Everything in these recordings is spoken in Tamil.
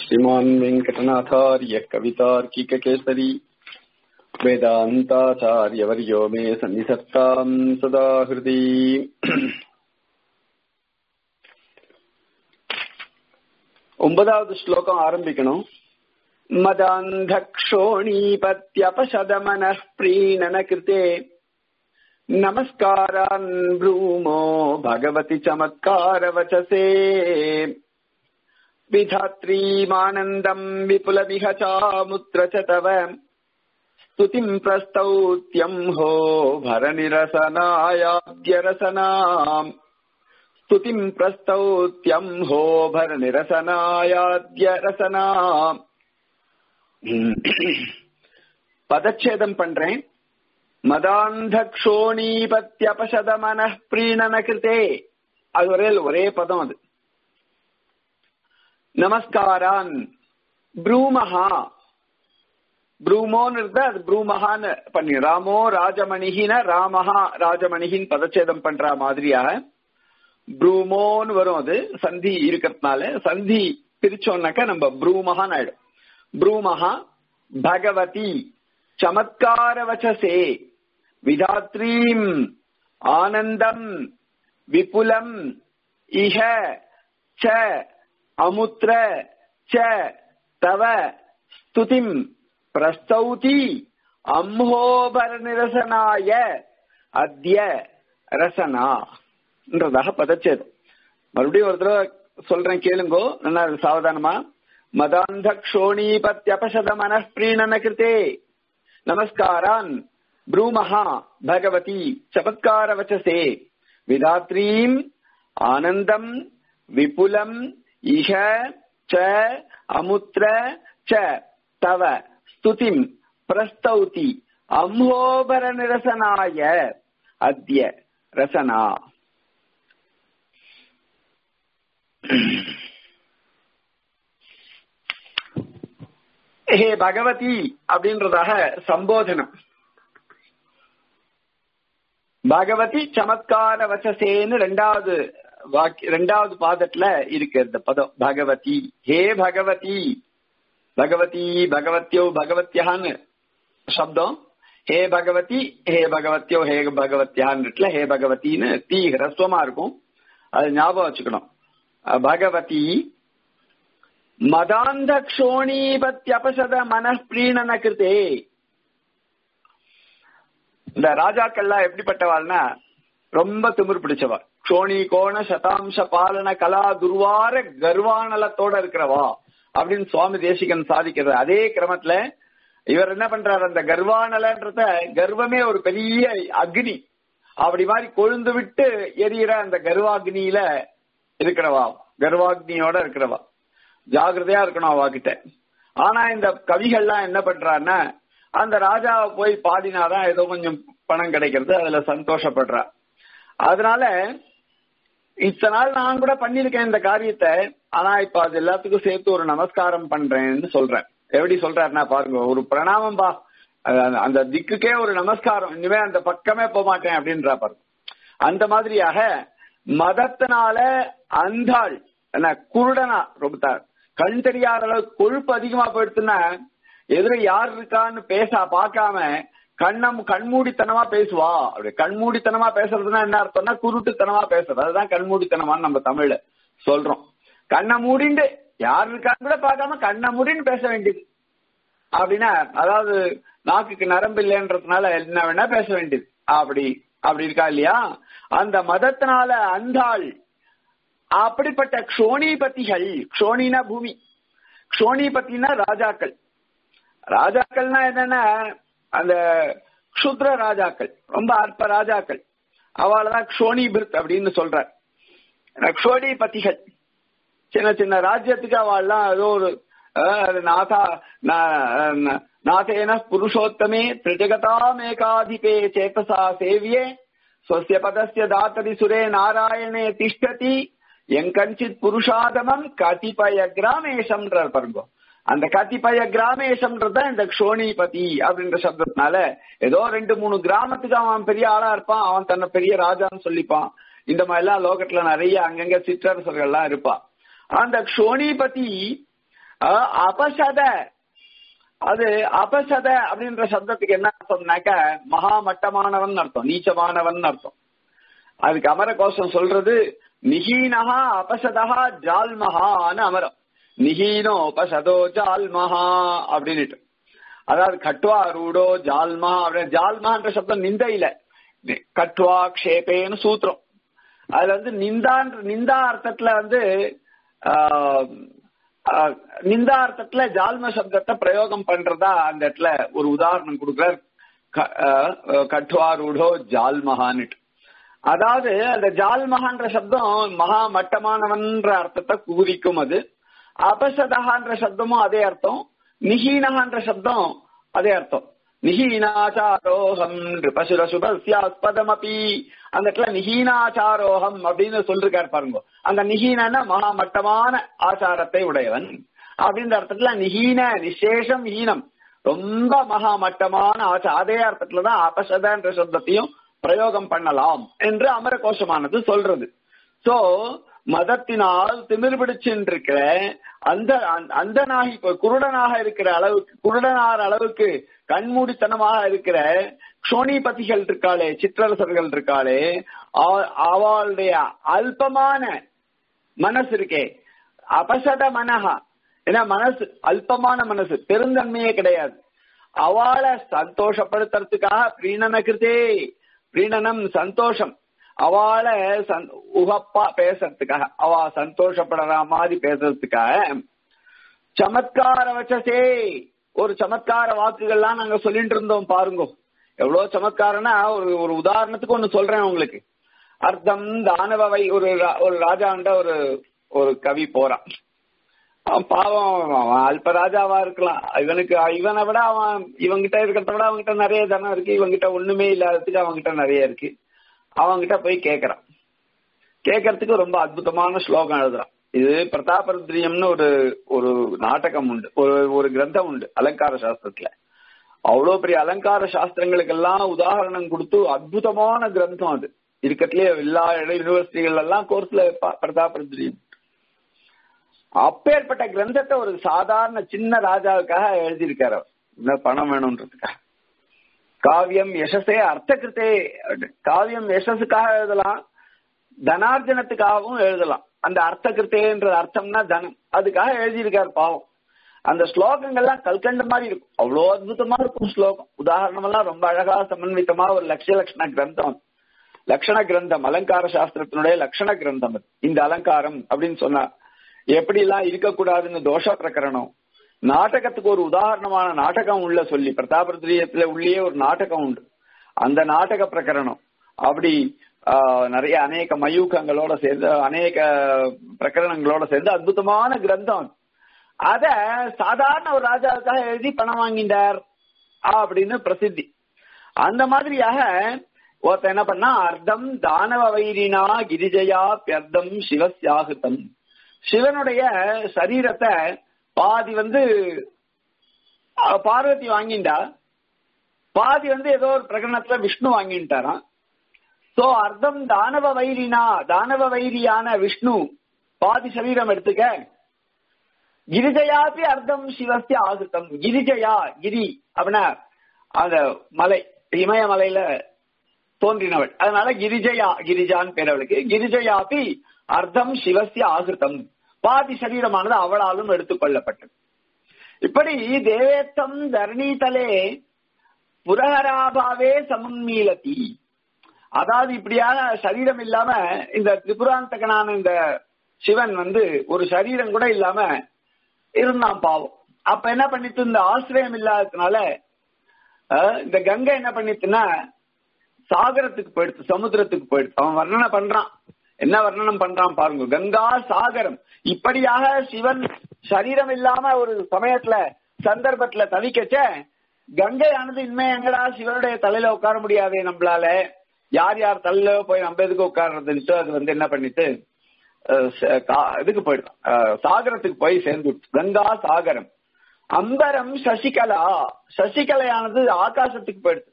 श्रीमान् वेङ्कटनाथार्य कवितार्किककेसरी वेदान्ताचार्यवर्यो मे सन्निधत्ताम् सदा हृदि ஒன்பதாவது ஸ்லோகம் ஆரம்பிக்கணும் मदान्धक्षोणीपत्यपशदमनः प्रीणन कृते नमस्कारान् ब्रूमो भगवति चमत्कारवचसे विधात्रीमानन्दम् विपुलमिह चामुत्र च तव स्तुतिम् प्रस्तौत्यम् हो भरनिरसनायाद्यरसनाम् स्तुतिम् प्रस्तौत्यम् हो भरनिरसनायाद्यरसनाम् பதச்சேதம் பண்றேன் மதாந்தக்ஷோணீபத்தியபசத மன பிரீணன கிருத்தே அது ஒரே ஒரே பதம் அது நமஸ்காரான் ப்ரூமஹா ப்ரூமோன்னு இருந்தா அது ப்ரூமஹான்னு பண்ணி ராமோ ராஜமணிகின ராமஹா ராஜமணிகின் பதச்சேதம் பண்ற மாதிரியாக ப்ரூமோன்னு வரும் அது சந்தி இருக்கிறதுனால சந்தி பிரிச்சோம்னாக்கா நம்ம ப்ரூமஹான்னு ஆயிடும் ब्रूमः भगवती चमत्कारवचसे विधात्रीम् आनन्दम् विपुलम् इह च अमुत्र च तव स्तुतिम् प्रस्तौति அம்போபரநிரசனாய அத்திய ரசனா என்றதாக பதச்சேதம் மறுபடியும் ஒரு தடவை சொல்றேன் கேளுங்கோ நல்லா சாவதானமா मदान्धक्षोणीपत्यपशदमनः प्रीणन कृते नमस्कारान् ब्रूमः भगवती चमत्कारवचसे विधात्रीम् आनन्दम् विपुलम् इह च अमुत्र च तव स्तुतिम् प्रस्तौति अम्होबरनिरसनाय अद्य रसना ஹே பகவதி அப்படின்றதாக சம்போதனம் பகவதி சமத்கார வச்சசேன்னு ரெண்டாவது வாக்கிய ரெண்டாவது பாதத்துல இருக்கு இந்த பதம் பகவதி ஹே பகவதி பகவதி பகவத்யோ பகவத்யான்னு சப்தம் ஹே பகவதி ஹே பகவத்யோ ஹே பகவத்யான்னு ஹே பகவதின்னு தீ ஹ்ரஸ்வமா இருக்கும் அது ஞாபகம் வச்சுக்கணும் பகவதி மதாந்த க்ஷோணீபத்யபசத மன பிரீணன கிருதே இந்த ராஜாக்கள்லாம் எப்படிப்பட்டவாள்னா ரொம்ப திமிர் பிடிச்சவா க்ஷோணி கோண சதாம்ச பாலன கலா துர்வார கர்வானலத்தோட இருக்கிறவா அப்படின்னு சுவாமி தேசிகன் சாதிக்கிறது அதே கிரமத்துல இவர் என்ன பண்றாரு அந்த கர்வானலன்றத கர்வமே ஒரு பெரிய அக்னி அப்படி மாதிரி கொழுந்து விட்டு எரியிற அந்த கர்வாக்னியில இருக்கிறவா கர்வாக்னியோட இருக்கிறவா ஜாகிரதையா இருக்கணும் அவகிட்ட ஆனா இந்த கவிகள்லாம் என்ன பண்றான்னா அந்த ராஜாவை போய் பாடினாதான் ஏதோ கொஞ்சம் பணம் கிடைக்கிறது அதுல சந்தோஷப்படுறா அதனால இத்தனை நாள் நான் கூட பண்ணிருக்கேன் இந்த காரியத்தை ஆனா இப்ப அது எல்லாத்துக்கும் சேர்த்து ஒரு நமஸ்காரம் பண்றேன்னு சொல்றேன் எப்படி சொல்றாருன்னா பாருங்க ஒரு பிரணாமம் பா அந்த திக்குக்கே ஒரு நமஸ்காரம் இனிமே அந்த பக்கமே போக மாட்டேன் அப்படின்றா பாருங்க அந்த மாதிரியாக மதத்தினால அந்தாள் என்ன குருடனா ரொம்ப கண் தெரியாத அளவுக்கு கொழுப்பு அதிகமா போயிடுச்சுன்னா எதிர யார் இருக்கான்னு பேச பார்க்காம கண்ணம் கண்மூடித்தனமா பேசுவா அப்படி கண்மூடித்தனமா பேசுறதுன்னா என்ன அர்த்தம்னா குருட்டுத்தனமா பேசுறது அதுதான் கண்மூடித்தனமான்னு நம்ம தமிழ்ல சொல்றோம் கண்ணை மூடிண்டு யார் இருக்கான்னு கூட பார்க்காம கண்ணை மூடின்னு பேச வேண்டியது அப்படின்னா அதாவது நாக்குக்கு நரம்பு இல்லைன்றதுனால என்ன வேணா பேச வேண்டியது அப்படி அப்படி இருக்கா இல்லையா அந்த மதத்தினால அந்தாள் அப்படிப்பட்ட க்ஷோணிபதிகள் க்ஷோணினா பூமி க்ஷோணிபத்தினா ராஜாக்கள் ராஜாக்கள்னா என்னன்னா அந்த க்ஷுத்ர ராஜாக்கள் ரொம்ப அற்ப ராஜாக்கள் அவளதான் க்ஷோணிபிருத் அப்படின்னு சொல்ற க்ஷோணிபதிகள் சின்ன சின்ன ராஜ்யத்துக்கு அவள்லாம் ஏதோ ஒரு நாதா நாதேன புருஷோத்தமே திரிஜகதாமேகாதிபே சேத்தசா சேவியே ஸ்வசிய பதஸ்ய தாத்தரி சுரே நாராயணே திஷ்டதி எங்கஞ்சித் புருஷாதமம் கதிபய கிராமேஷம்ன்றார் பாருங்க அந்த கதிபய கிராமேஷம்ன்றத இந்த க்ஷோணிபதி அப்படின்ற சப்தத்தினால ஏதோ ரெண்டு மூணு கிராமத்துக்கு அவன் பெரிய ஆளா இருப்பான் அவன் தன்னை பெரிய ராஜான்னு சொல்லிப்பான் இந்த மாதிரி எல்லாம் லோகத்துல நிறைய அங்கங்க சிற்றரசர்கள்லாம் இருப்பா அந்த க்ஷோணிபதி அஹ், அபசத அது அபசத அப்படின்ற சப்தத்துக்கு என்ன அர்த்தம்னாக்க மகா மட்டமானவன் அர்த்தம் நீச்சமானவன் அர்த்தம் அதுக்கு அமர கோஷம் சொல்றது நிஹீனஹா அபசதா ஜால்மஹான்னு அமரம் நிஹீனோ உபசதோ ஜால்மஹா அப்படின்னுட்டு அதாவது கட்வா ரூடோ ஜால்மா அப்படின்னு ஜால்மான்ற சப்தம் நிந்தையில கட்வா க்ஷேபேன்னு சூத்திரம் அதுல வந்து நிந்தான் நிந்தா அர்த்தத்துல வந்து ஆஹ், ஆஹ், நிந்தா அர்த்தத்துல ஜால்ம சப்தத்தை பிரயோகம் பண்றதா அந்த இடத்துல ஒரு உதாரணம் கொடுக்கிறார் க- ஆஹ், கட்வா ரூடோ ஜால்மஹான்னுட்டு அதாவது அந்த ஜால்மஹான்ற சப்தம் மகா மட்டமானவன்ற அர்த்தத்தை குறிக்கும் அது அபசதகான்ற சப்தமும் அதே அர்த்தம் நிஹீனகான்ற சப்தம் அதே அர்த்தம் நிஹீனாச்சாரோகம் பசுரசுபஸ்யாஸ்பதம் அப்பி அந்த இடத்துல நிஹீனாச்சாரோகம் அப்படின்னு சொல்லிருக்காரு பாருங்க அந்த நிஹீனன்னா மகா மட்டமான ஆச்சாரத்தை உடையவன் அப்படின்ற அர்த்தத்துல நிஹீன நிசேஷம் ஹீனம் ரொம்ப மகா மட்டமான ஆச்சா அதே அர்த்தத்துலதான் அபசதன்ற சப்தத்தையும் பிரயோகம் பண்ணலாம் என்று அமர கோஷமானது சொல்றது சோ மதத்தினால் திமிர் பிடிச்சிருக்கிற அந்த அந்த நாகி குருடனாக இருக்கிற அளவுக்கு குருடனார் அளவுக்கு கண்மூடித்தனமாக இருக்கிற க்ஷோணிபதிகள் இருக்காளே சிற்றரசர்கள் இருக்காளே அவ- அவளுடைய அல்பமான மனசு இருக்கே அபசத மனஹா ஏன்னா மனசு அல்பமான மனசு பெருந்தன்மையே கிடையாது அவளை சந்தோஷப்படுத்துறதுக்காக பிரீணன கிருதே பிரீணனம் சந்தோஷம் அவளை சந்- உகப்பா பேசுறதுக்காக அவ சந்தோஷப்படுற மாதிரி பேசுறதுக்காக சமத்கார வச்சசே ஒரு சமத்கார வாக்குகள்லாம் நாங்க சொல்லிட்டு இருந்தோம் பாருங்க எவ்வளவு சமத்காரம்னா ஒரு ஒரு உதாரணத்துக்கு ஒண்ணு சொல்றேன் உங்களுக்கு அர்த்தம் தானவவை ஒரு ரா- ஒரு ராஜாண்ட ஒரு ஒரு கவி போறான் அவன் பாவம் அவன் அல்ப ராஜாவா இருக்கலாம் இவனுக்கு இவனை விட அவன் இவன்கிட்ட இருக்கிறத விட அவன்கிட்ட நிறைய தனம் இருக்கு இவன்கிட்ட ஒண்ணுமே இல்லாததுக்கு அவன்கிட்ட நிறைய இருக்கு அவன்கிட்ட போய் கேக்குறான் கேட்கறதுக்கு ரொம்ப அற்புதமான ஸ்லோகம் எழுதுறான் இது பிரதாபருத்ரியம்னு ஒரு ஒரு நாடகம் உண்டு ஒரு ஒரு கிரந்தம் உண்டு அலங்கார சாஸ்திரத்துல அவ்வளவு பெரிய அலங்கார சாஸ்திரங்களுக்கெல்லாம் உதாரணம் கொடுத்து அற்புதமான கிரந்தம் அது இருக்கட்லயே எல்லா யூனிவர்சிட்டிகள் எல்லாம் கோர்ஸ்ல பிரதாபருத்ரியம் அப்பேற்பட்ட கிரந்தத்தை ஒரு சாதாரண சின்ன ராஜாவுக்காக எழுதியிருக்காரு அவர். இந்த பணம் வேணும்ன்றதுக்காக காவியம் யசஸே அர்த்தகிருத்தே காவியம் யசஸுக்காக எழுதலாம் தனார்ஜனத்துக்காகவும் எழுதலாம் அந்த அர்த்தகிருத்தேன்ற அர்த்தம்னா தனம் அதுக்காக எழுதியிருக்காரு பாவம் அந்த ஸ்லோகங்கள்லாம் கல்கண்ட மாதிரி இருக்கும் அவ்வளோ அற்புதமா இருக்கும் ஸ்லோகம் உதாரணம் எல்லாம் ரொம்ப அழகா சமன்வித்தமா ஒரு லட்சிய லட்சண கிரந்தம் லட்சண கிரந்தம் அலங்கார சாஸ்திரத்தினுடைய லட்சண கிரந்தம் அது. இந்த அலங்காரம் அப்படின்னு சொன்னா எப்படி எல்லாம் இருக்கக்கூடாதுன்னு தோஷ பிரகரணம் நாடகத்துக்கு ஒரு உதாரணமான நாடகம் உள்ள சொல்லி பிரதாபருத்ரியத்துல உள்ளே ஒரு நாடகம் உண்டு அந்த நாடக பிரகரணம் அப்படி ஆஹ், நிறைய அநேக மயூகங்களோட சேர்ந்து அநேக பிரகரணங்களோட சேர்ந்து அற்புதமான கிரந்தம் அது. அத சாதாரண ஒரு ராஜாவுக்காக எழுதி பணம் வாங்கிட்டார் அப்படின்னு பிரசித்தி அந்த மாதிரியாக ஒருத்தன் என்ன பண்ணா அர்த்தம் தானவ வைரினா கிரிஜயா பியர்த்தம் சிவசியாகிருத்தம் சிவனுடைய சரீரத்தை பாதி வந்து அஹ், பார்வதி வாங்கிண்டா பாதி வந்து ஏதோ ஒரு பிரகடனத்துல விஷ்ணு வாங்கிட்டாராம் சோ அர்த்தம் தானவ வைரினா தானவ வைரியான விஷ்ணு பாதி சரீரம் எடுத்துக்க கிரிஜயாபி அர்த்தம் சிவஸ்ய ஆகிருத்தம் கிரிஜயா கிரி அப்படின்னா அந்த மலை இமயமலையில தோன்றினவள் அதனால கிரிஜயா கிரிஜான்னு பேர் அவளுக்கு கிரிஜயாபி அர்த்தம் சிவஸ்ய ஆகிருத்தம் பாதி சரீரமானது அவளாலும் எடுத்துக்கொள்ளப்பட்டது இப்படி தேவேத்தம் தர்ணீதலே புரஹராபாவே சமன்மீலதி அதாவது இப்படியாக சரீரம் இல்லாம இந்த திரிபுராந்தகனான இந்த சிவன் வந்து ஒரு சரீரம் கூட இல்லாம இருந்தான் பாவம் அப்ப என்ன பண்ணிட்டு இந்த ஆசிரியம் இல்லாததுனால அஹ், இந்த கங்கை என்ன பண்ணிட்டுன்னா சாகரத்துக்கு போயிடுச்சு சமுத்திரத்துக்கு போயிடுச்சு அவன் வர்ணனை பண்றான் என்ன வர்ணனம் பண்றான் பாருங்க கங்கா சாகரம் இப்படியாக சிவன் சரீரம் இல்லாம ஒரு சமயத்துல சந்தர்ப்பத்துல தவிக்கச்ச கங்கையானது இனிமே எங்கடா சிவனுடைய தலையில உட்கார முடியாதே நம்மளால யார் யார் தலையில போய் நம்ம எதுக்கு உட்கார்றதுன்ட்டு அது வந்து என்ன பண்ணிட்டு அஹ், ச- கா- இதுக்கு போயிடும் அஹ், சாகரத்துக்கு போய் சேர்ந்து கங்கா சாகரம் அம்பரம் சசிகலா சசிகலையானது ஆகாசத்துக்கு போயிடுது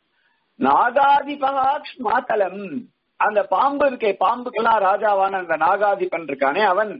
நாகாதிபகாக்ஷ் மாத்தலம் அந்த பாம்பு இருக்கே பாம்புக்கெல்லாம் ராஜாவான அந்த நாகாதிபன் இருக்கானே அவன்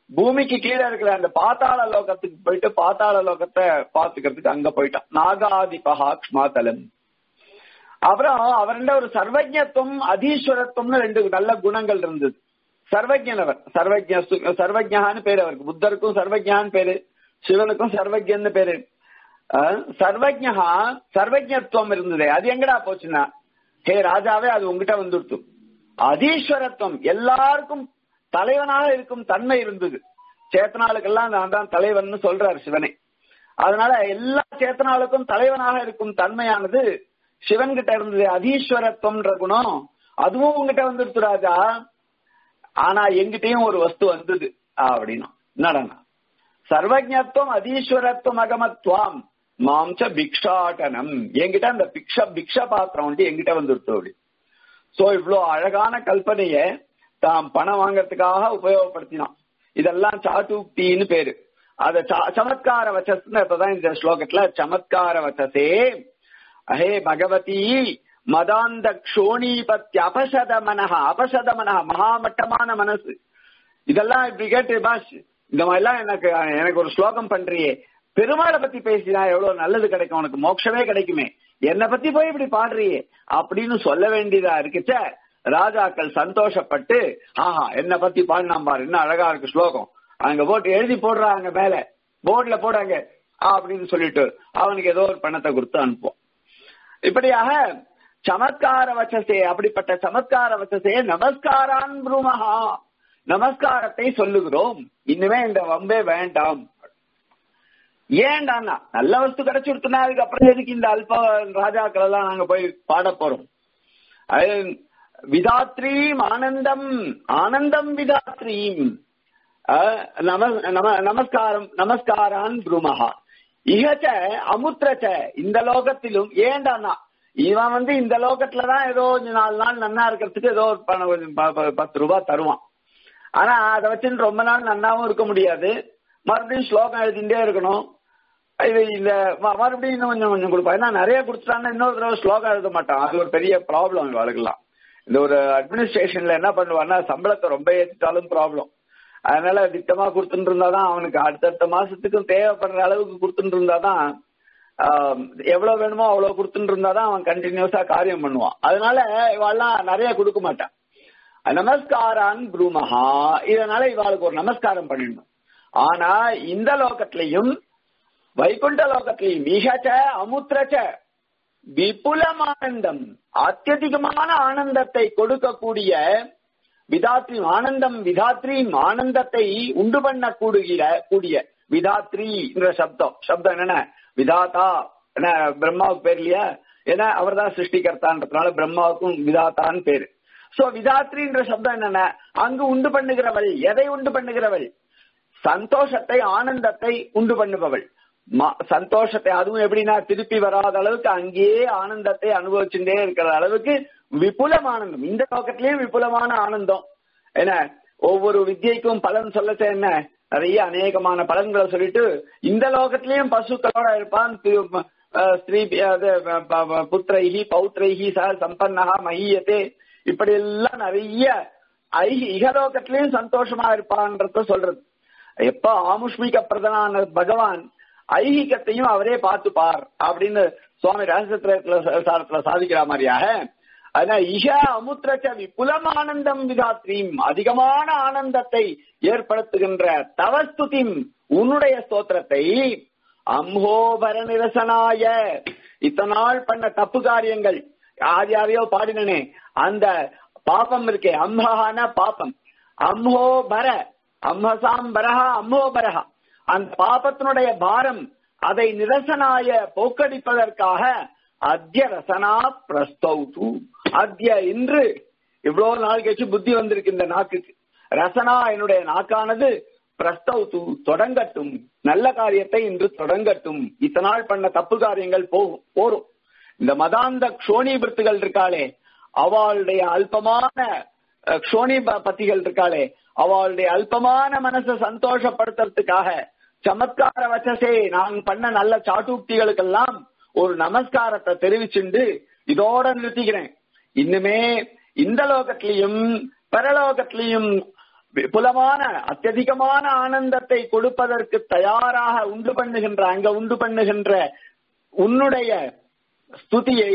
பூமிக்கு கீழே இருக்கிற அந்த பாத்தாள லோகத்துக்கு போயிட்டு பாத்தாள லோகத்தை பாத்துக்கிறதுக்கு அங்க போயிட்டான் நாகாதிபகா க்ஷ்மாதலம் அப்புறம் அவர்கிட்ட ஒரு சர்வஜத்துவம் அதீஸ்வரத்துவம்னு ரெண்டு நல்ல குணங்கள் இருந்தது சர்வஜன் அவர் சர்வஜ சர்வஜான்னு பேரு அவருக்கு புத்தருக்கும் சர்வஜான்னு பேரு சிவனுக்கும் சர்வஜன்னு பேரு சர்வஜா சர்வஜத்துவம் இருந்தது அது எங்கடா போச்சுன்னா ஹே ராஜாவே அது உங்ககிட்ட வந்துடுத்து அதீஸ்வரத்துவம் எல்லாருக்கும் தலைவனாக இருக்கும் தன்மை இருந்தது சேத்தனாளுக்கெல்லாம் நான் தான் தலைவன் சொல்றாரு சிவனை அதனால எல்லா சேத்தனாளுக்கும் தலைவனாக இருக்கும் தன்மையானது சிவன் கிட்ட இருந்தது அதீஸ்வரத்துவம்ன்ற குணம் அதுவும் உங்ககிட்ட வந்துடுத்து ராஜா ஆனா எங்கிட்டயும் ஒரு வஸ்து வந்தது அப்படின்னா என்னடா சர்வஜத்துவம் அதீஸ்வரத்துவம் அகமத்வாம் மாம்ச பிக்ஷாட்டனம் என்கிட்ட அந்த பிக்ஷ பிக்ஷ பாத்திரம் வந்து என்கிட்ட வந்துடுத்து அப்படி சோ இவ்வளவு அழகான கல்பனைய தாம் பணம் வாங்கறதுக்காக உபயோகப்படுத்தினான் இதெல்லாம் சாட்டுக்தின்னு பேரு அத சமத்கார வச்சஸ்ன்னு இப்பதான் இந்த ஸ்லோகத்துல சமத்கார வச்சசே அஹே பகவதி மதாந்த க்ஷோணிபத்தி அபசத மனஹ அபசத மனஹ மகாமட்டமான மனசு இதெல்லாம் இப்படி கேட்டு பாஷ் இந்த மாதிரிலாம் எனக்கு எனக்கு ஒரு ஸ்லோகம் பண்றியே பெருமாளை பத்தி பேசினா எவ்வளவு நல்லது கிடைக்கும் உனக்கு மோட்சமே கிடைக்குமே என்னை பத்தி போய் இப்படி பாடுறியே அப்படின்னு சொல்ல வேண்டியதா இருக்குச்ச ராஜாக்கள் சந்தோஷப்பட்டு ஆஹா என்ன பத்தி பாடினா பாரு என்ன அழகா இருக்கு ஸ்லோகம் அங்க போட்டு எழுதி போடுறாங்க மேல போர்டுல போடாங்க அப்படின்னு சொல்லிட்டு அவனுக்கு ஏதோ ஒரு பணத்தை கொடுத்து அனுப்புவோம் இப்படியாக சமத்கார வச்சசே அப்படிப்பட்ட சமத்கார வச்சசே நமஸ்காரான் புருமஹா நமஸ்காரத்தை சொல்லுகிறோம் இனிமே இந்த வம்பே வேண்டாம் ஏன்டான்னா நல்ல வஸ்து கிடைச்சுடுத்துனா அதுக்கப்புறம் எதுக்கு இந்த அல்ப ராஜாக்கள் எல்லாம் நாங்க போய் பாட போறோம் விதாத்ரீம் ஆனந்தம் ஆனந்தம் விதாத்ரீம் நமஸ்காரம் நமஸ்காரான் புருமஹா இகச்ச அமுத்திரச்ச இந்த லோகத்திலும் ஏண்டானா இவன் வந்து இந்த லோகத்துலதான் ஏதோ நாலு நாள் நன்னா இருக்கிறதுக்கு ஏதோ ஒரு பணம் பத்து ரூபாய் தருவான் ஆனா அதை வச்சுட்டு ரொம்ப நாள் நன்னாவும் இருக்க முடியாது மறுபடியும் ஸ்லோகம் எழுதிட்டே இருக்கணும் இது இந்த மறுபடியும் இன்னும் கொஞ்சம் கொஞ்சம் கொடுப்பா ஏன்னா நிறைய கொடுத்துட்டாங்கன்னா இன்னொரு தடவை ஸ்லோகம் எழுத மாட்டான் அது ஒரு பெரிய ப்ராப்ளம் இவளுக்கெல்லாம் இந்த ஒரு அட்மினிஸ்ட்ரேஷன்ல என்ன பண்ணுவான்னா சம்பளத்தை ரொம்ப ஏற்றிட்டாலும் ப்ராப்ளம் அதனால திட்டமா கொடுத்துட்டு இருந்தாதான் அவனுக்கு அடுத்தடுத்த மாசத்துக்கும் தேவைப்படுற அளவுக்கு கொடுத்துட்டு இருந்தாதான் எவ்வளவு வேணுமோ அவ்வளவு கொடுத்துட்டு இருந்தாதான் அவன் கண்டினியூஸா காரியம் பண்ணுவான் அதனால இவாள்லாம் நிறைய கொடுக்க மாட்டான் நமஸ்காரான் புரூமஹா இதனால இவாளுக்கு ஒரு நமஸ்காரம் பண்ணிடணும் ஆனா இந்த லோகத்திலையும் வைகுண்ட லோகத்திலையும் மிகச்ச அமுத்திரச்ச விபுலமானந்தம் அத்தியதிகமான ஆனந்தத்தை கொடுக்கக்கூடிய விதாத்ரி ஆனந்தம் விதாத்ரி ஆனந்தத்தை உண்டு பண்ண கூடுகிற கூடிய விதாத்ரி என்ற சப்தம் சப்தம் என்னென்ன விதாதா என்ன பிரம்மாவுக்கு பேர் இல்லையா ஏன்னா அவர் தான் சிருஷ்டிகர்த்தான்றதுனால பிரம்மாவுக்கும் விதாத்தான்னு பேரு சோ விதாத்ரின்ற சப்தம் என்னென்ன அங்கு உண்டு பண்ணுகிறவள் எதை உண்டு பண்ணுகிறவள் சந்தோஷத்தை ஆனந்தத்தை உண்டு பண்ணுபவள் சந்தோஷத்தை அதுவும் எப்படின்னா திருப்பி வராத அளவுக்கு அங்கேயே ஆனந்தத்தை அனுபவிச்சுட்டே இருக்கிற அளவுக்கு விபுலம் ஆனந்தம் இந்த லோகத்திலயும் விபுலமான ஆனந்தம் என்ன ஒவ்வொரு வித்தியைக்கும் பலன் சொல்லச்ச என்ன நிறைய அநேகமான பலன்களை சொல்லிட்டு இந்த லோகத்திலயும் பசுக்களோட இருப்பான் ஸ்ரீ புத்திரைஹி பௌத்திரைஹி ச சம்பன்னகா மகியத்தே இப்படி எல்லாம் நிறைய ஐஹி இகலோகத்திலயும் சந்தோஷமா இருப்பான்றத சொல்றது எப்ப ஆமுஷ்மிக பிரதனான பகவான் ஐகிகத்தையும் அவரே பார்த்துப்பார் அப்படின்னு சுவாமி ரகசியத்துல சாரத்துல சாதிக்கிற மாதிரியாக அதனால இக அமுத்திரச்ச விபுலமானந்தம் விதாத்ரீம் அதிகமான ஆனந்தத்தை ஏற்படுத்துகின்ற தவஸ்துதிம் உன்னுடைய ஸ்தோத்திரத்தை அம்ஹோபர நிரசனாய இத்தனை நாள் பண்ண தப்பு காரியங்கள் யார் யாரையோ பாடினனே அந்த பாபம் இருக்கே அம்ஹான பாபம் அம்ஹோபர அம்ஹசாம் பரஹா அம்மோபரஹா அந்த பாபத்தினுடைய பாரம் அதை நிரசனாய போக்கடிப்பதற்காக அத்திய ரசனா பிரஸ்தௌது அத்திய இன்று இவ்வளவு நாள் கழிச்சு புத்தி வந்திருக்கு இந்த நாக்குக்கு ரசனா என்னுடைய நாக்கானது பிரஸ்தௌது தொடங்கட்டும் நல்ல காரியத்தை இன்று தொடங்கட்டும் இத்தனை நாள் பண்ண தப்பு காரியங்கள் போகும் போரும் இந்த மதாந்த க்ஷோணிபிருத்துகள் இருக்காளே அவளுடைய அல்பமான க்ஷோணி பத்திகள் இருக்காளே அவளுடைய அல்பமான மனசை சந்தோஷப்படுத்துறதுக்காக சமத்கார வச்சசே நான் பண்ண நல்ல சாட்டுக்திகளுக்கெல்லாம் ஒரு நமஸ்காரத்தை தெரிவிச்சுண்டு இதோட நிறுத்திக்கிறேன் இன்னுமே இந்த லோகத்திலையும் பரலோகத்திலையும் விபுலமான அत्यதிகமான ஆனந்தத்தை கொடுப்பதற்கு தயாராக உண்டு பண்ணுகின்ற அங்க உண்டு பண்ணுகின்ற உன்னுடைய ஸ்துதியை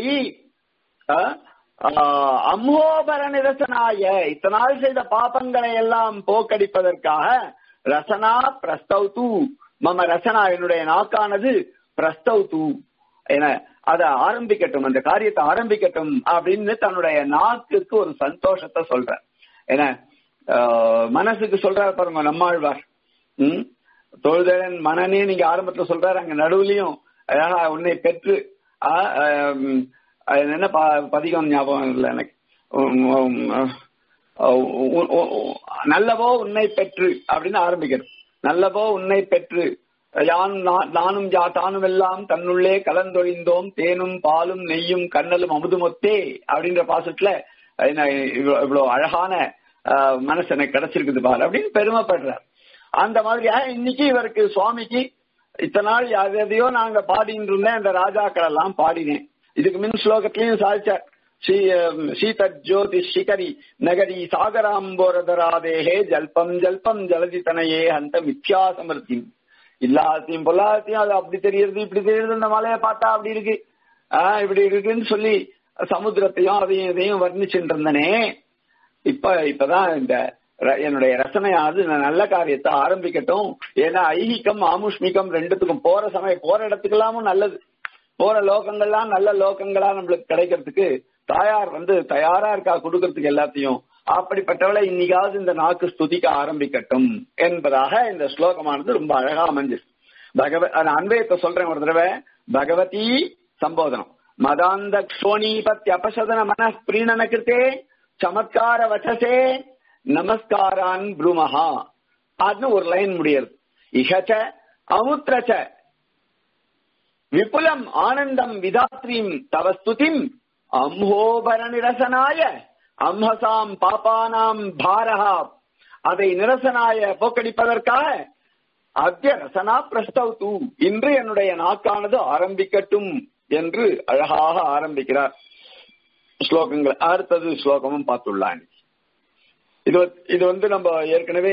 அஹ், ஆஹ், அம்ஹோபர நிரசனாய இத்தனால் செய்த பாபங்களை எல்லாம் போக்கடிப்பதற்காக ரசனா பிரஸ்தௌது மம ரசனா என்னுடைய நாக்கானது பிரஸ்தௌது என அதை ஆரம்பிக்கட்டும் அந்த காரியத்தை ஆரம்பிக்கட்டும் அப்படின்னு தன்னுடைய நாக்குக்கு ஒரு சந்தோஷத்தை சொல்ற ஏன்னா ஆஹ், மனசுக்கு சொல்றாரு பாருங்க நம்மாழ்வார் ம் தொழுதன் மனனே நீங்க ஆரம்பத்துல சொல்றாரு அங்க நடுவுலயும் அழகா உன்னை பெற்று ஆ, ஆம், அது என்ன ப- பதிகம் ஞாபகம் இல்லை எனக்கு உம், உம், அஹ், உ- உ- உ- நல்லவோ உன்னை பெற்று அப்படின்னு ஆரம்பிக்கிறது நல்லவோ உன்னை பெற்று யான் நா- நானும் யா தானும் எல்லாம் தன்னுள்ளே கலந்தொழிந்தோம் தேனும் பாலும் நெய்யும் கண்ணலும் அமுதுமொத்தே அப்படின்ற பாசத்துல என்ன இவ்வளவு இவ்வளவு அழகான ஆஹ், மனசு எனக்கு கிடைச்சிருக்குது பாரு அப்படின்னு பெருமைப்படுறார் அந்த மாதிரியா இன்னைக்கு இவருக்கு சுவாமிக்கு இத்தனை நாள் எது எதையோ நாங்க பாடிட்டு இருந்தேன் அந்த ராஜாக்கள் எல்லாம் பாடினேன் இதுக்கு மின் ஸ்லோகத்திலையும் சாதிச்சார் ஸ்ரீ அஹ், சீத ஜோதி சிகரி நகரி சாகராம்போரதராதேகே ஜல்பம் ஜல்பம் ஜலதி தனையே அந்த மித்யா சமர்த்தி இல்லாத்தையும் பொல்லாத்தையும் அது அப்படி தெரியுது இப்படி தெரியுது இந்த மலையை பார்த்தா அப்படி இருக்கு ஆஹ் இப்படி இருக்குன்னு சொல்லி சமுத்திரத்தையும் அதையும் இதையும் வர்ணிச்சுட்டு இருந்தனே இப்ப இப்பதான் இந்த ர- என்னுடைய ரசனையானது நான் நல்ல காரியத்தை ஆரம்பிக்கட்டும் ஏன்னா ஐகிகம் ஆமுஷ்மிகம் ரெண்டுத்துக்கும் போற சமயம் போற இடத்துக்கெல்லாமும் நல்லது போற லோகங்கள்லாம் நல்ல லோகங்களா நம்மளுக்கு கிடைக்கிறதுக்கு தாயார் வந்து தயாரா இருக்கா கொடுக்கறதுக்கு எல்லாத்தையும் அப்படிப்பட்டவளை இன்னைக்காவது இந்த நாக்கு ஸ்துதிக்க ஆரம்பிக்கட்டும் என்பதாக இந்த ஸ்லோகமானது ரொம்ப அழகா அமைஞ்சிருக்கு பகவ அந்த அன்வயத்தை சொல்றேன் ஒரு தடவை பகவதி சம்போதனம் மதாந்த க்ஷோணீபத்தி அபசதன மன பிரீணன கிருத்தே சமத்கார வச்சசே நமஸ்காரான் ப்ரூமஹா அதுன்னு ஒரு லைன் முடியாது இகச்ச அமுத்ரச்ச விபுலம் ஆனந்தம் விதாத்ரீம் தவ ஸ்துதிம் அம்ஹோபர நிரசனாய அம்ஹசாம் பாபானாம் பாரஹா அதை நிரசனாய போக்கடிப்பதற்காக அத்திய ரசனா பிரஸ்தௌது இன்று என்னுடைய நாக்கானது ஆரம்பிக்கட்டும் என்று அழகாக ஆரம்பிக்கிறார் ஸ்லோகங்கள் அடுத்தது ஸ்லோகமும் பார்த்துள்ளான் இது வந்து- இது வந்து நம்ம ஏற்கனவே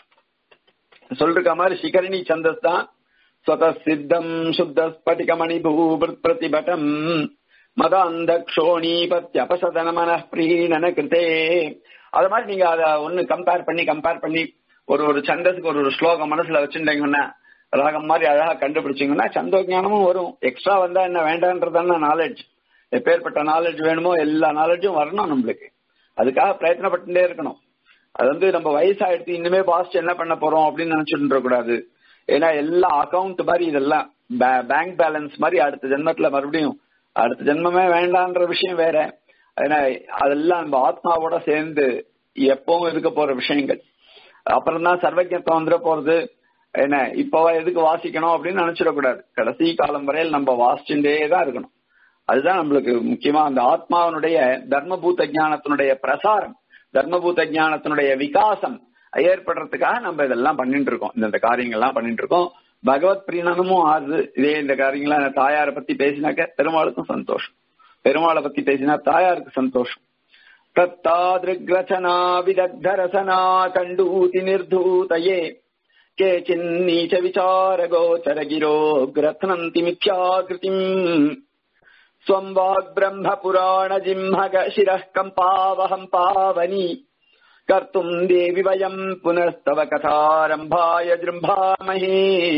சொல்லிருக்க மாதிரி சிகரணி சந்தஸ் தான் ஸ்வத சித்தம் சுத்த ஸ்பட்டிகமணி பூபிருத் பிரதிபட்டம் மதாந்த க்ஷோணீபத்தி அபசதன மன பிரீணன கிருத்தே அது மாதிரி நீங்க அத ஒண்ணு கம்பேர் பண்ணி கம்பேர் பண்ணி ஒரு ஒரு சந்தஸுக்கு ஒரு ஒரு ஸ்லோகம் மனசுல வச்சுட்டீங்கன்னா ராகம் மாதிரி அழகா கண்டுபிடிச்சீங்கன்னா சந்தோ ஞானமும் வரும் எக்ஸ்ட்ரா வந்தா என்ன வேண்டான்றதான நாலேஜ் எப்பேற்பட்ட நாலேஜ் வேணுமோ எல்லா நாலேஜும் வரணும் நம்மளுக்கு அதுக்காக பிரயத்தனப்பட்டுட்டே இருக்கணும் அது வந்து நம்ம வயசாயிடுத்து இனிமே பாஸ்ட் என்ன பண்ண போறோம் அப்படின்னு நினைச்சுட்டு கூடாது ஏன்னா எல்லா அக்கவுண்ட் மாதிரி இதெல்லாம் பேங்க் பேலன்ஸ் மாதிரி அடுத்த ஜென்மத்துல மறுபடியும் அடுத்த ஜென்மமே வேண்டான்ற விஷயம் வேற ஏன்னா அதெல்லாம் நம்ம ஆத்மாவோட சேர்ந்து எப்பவும் இருக்க போற விஷயங்கள் அப்புறம் தான் சர்வஜத்துவம் வந்துட போறது என்ன இப்பவா எதுக்கு வாசிக்கணும் அப்படின்னு நினைச்சிடக்கூடாது கடைசி காலம் வரையில் நம்ம வாசிச்சுட்டே தான் இருக்கணும் அதுதான் நம்மளுக்கு முக்கியமா அந்த ஆத்மாவினுடைய தர்மபூத ஞானத்தினுடைய பிரசாரம் தர்மபூத ஞானத்தினுடைய விகாசம் ஏற்படுறதுக்காக நம்ம இதெல்லாம் பண்ணிட்டு இருக்கோம் இந்த காரியங்கள்லாம் பண்ணிட்டு இருக்கோம் பகவத் பிரீணனமும் ஆகுது இதே இந்த காரியங்களாம் தாயாரை பத்தி பேசினாக்க பெருமாளுக்கும் சந்தோஷம் பெருமாளை பத்தி பேசினா தாயாருக்கு சந்தோஷம் தத்தாதிருக்ரச்சனா விதக்தரசனா கண்டூதி நிர்தூதயே கேச்சின்னீச்ச விசார கோச்சர கிரோ கிரத்னந்தி மித்யாகிருதிம் ஸ்வம் வாக் பிரம்ம புராண ஜிம்ஹக சிரः கம்பாவஹம் பாவனி கர்த்தும் தேவி வயம் புனஸ்தவ கதாரம்பாய ஜிரும்பாமஹே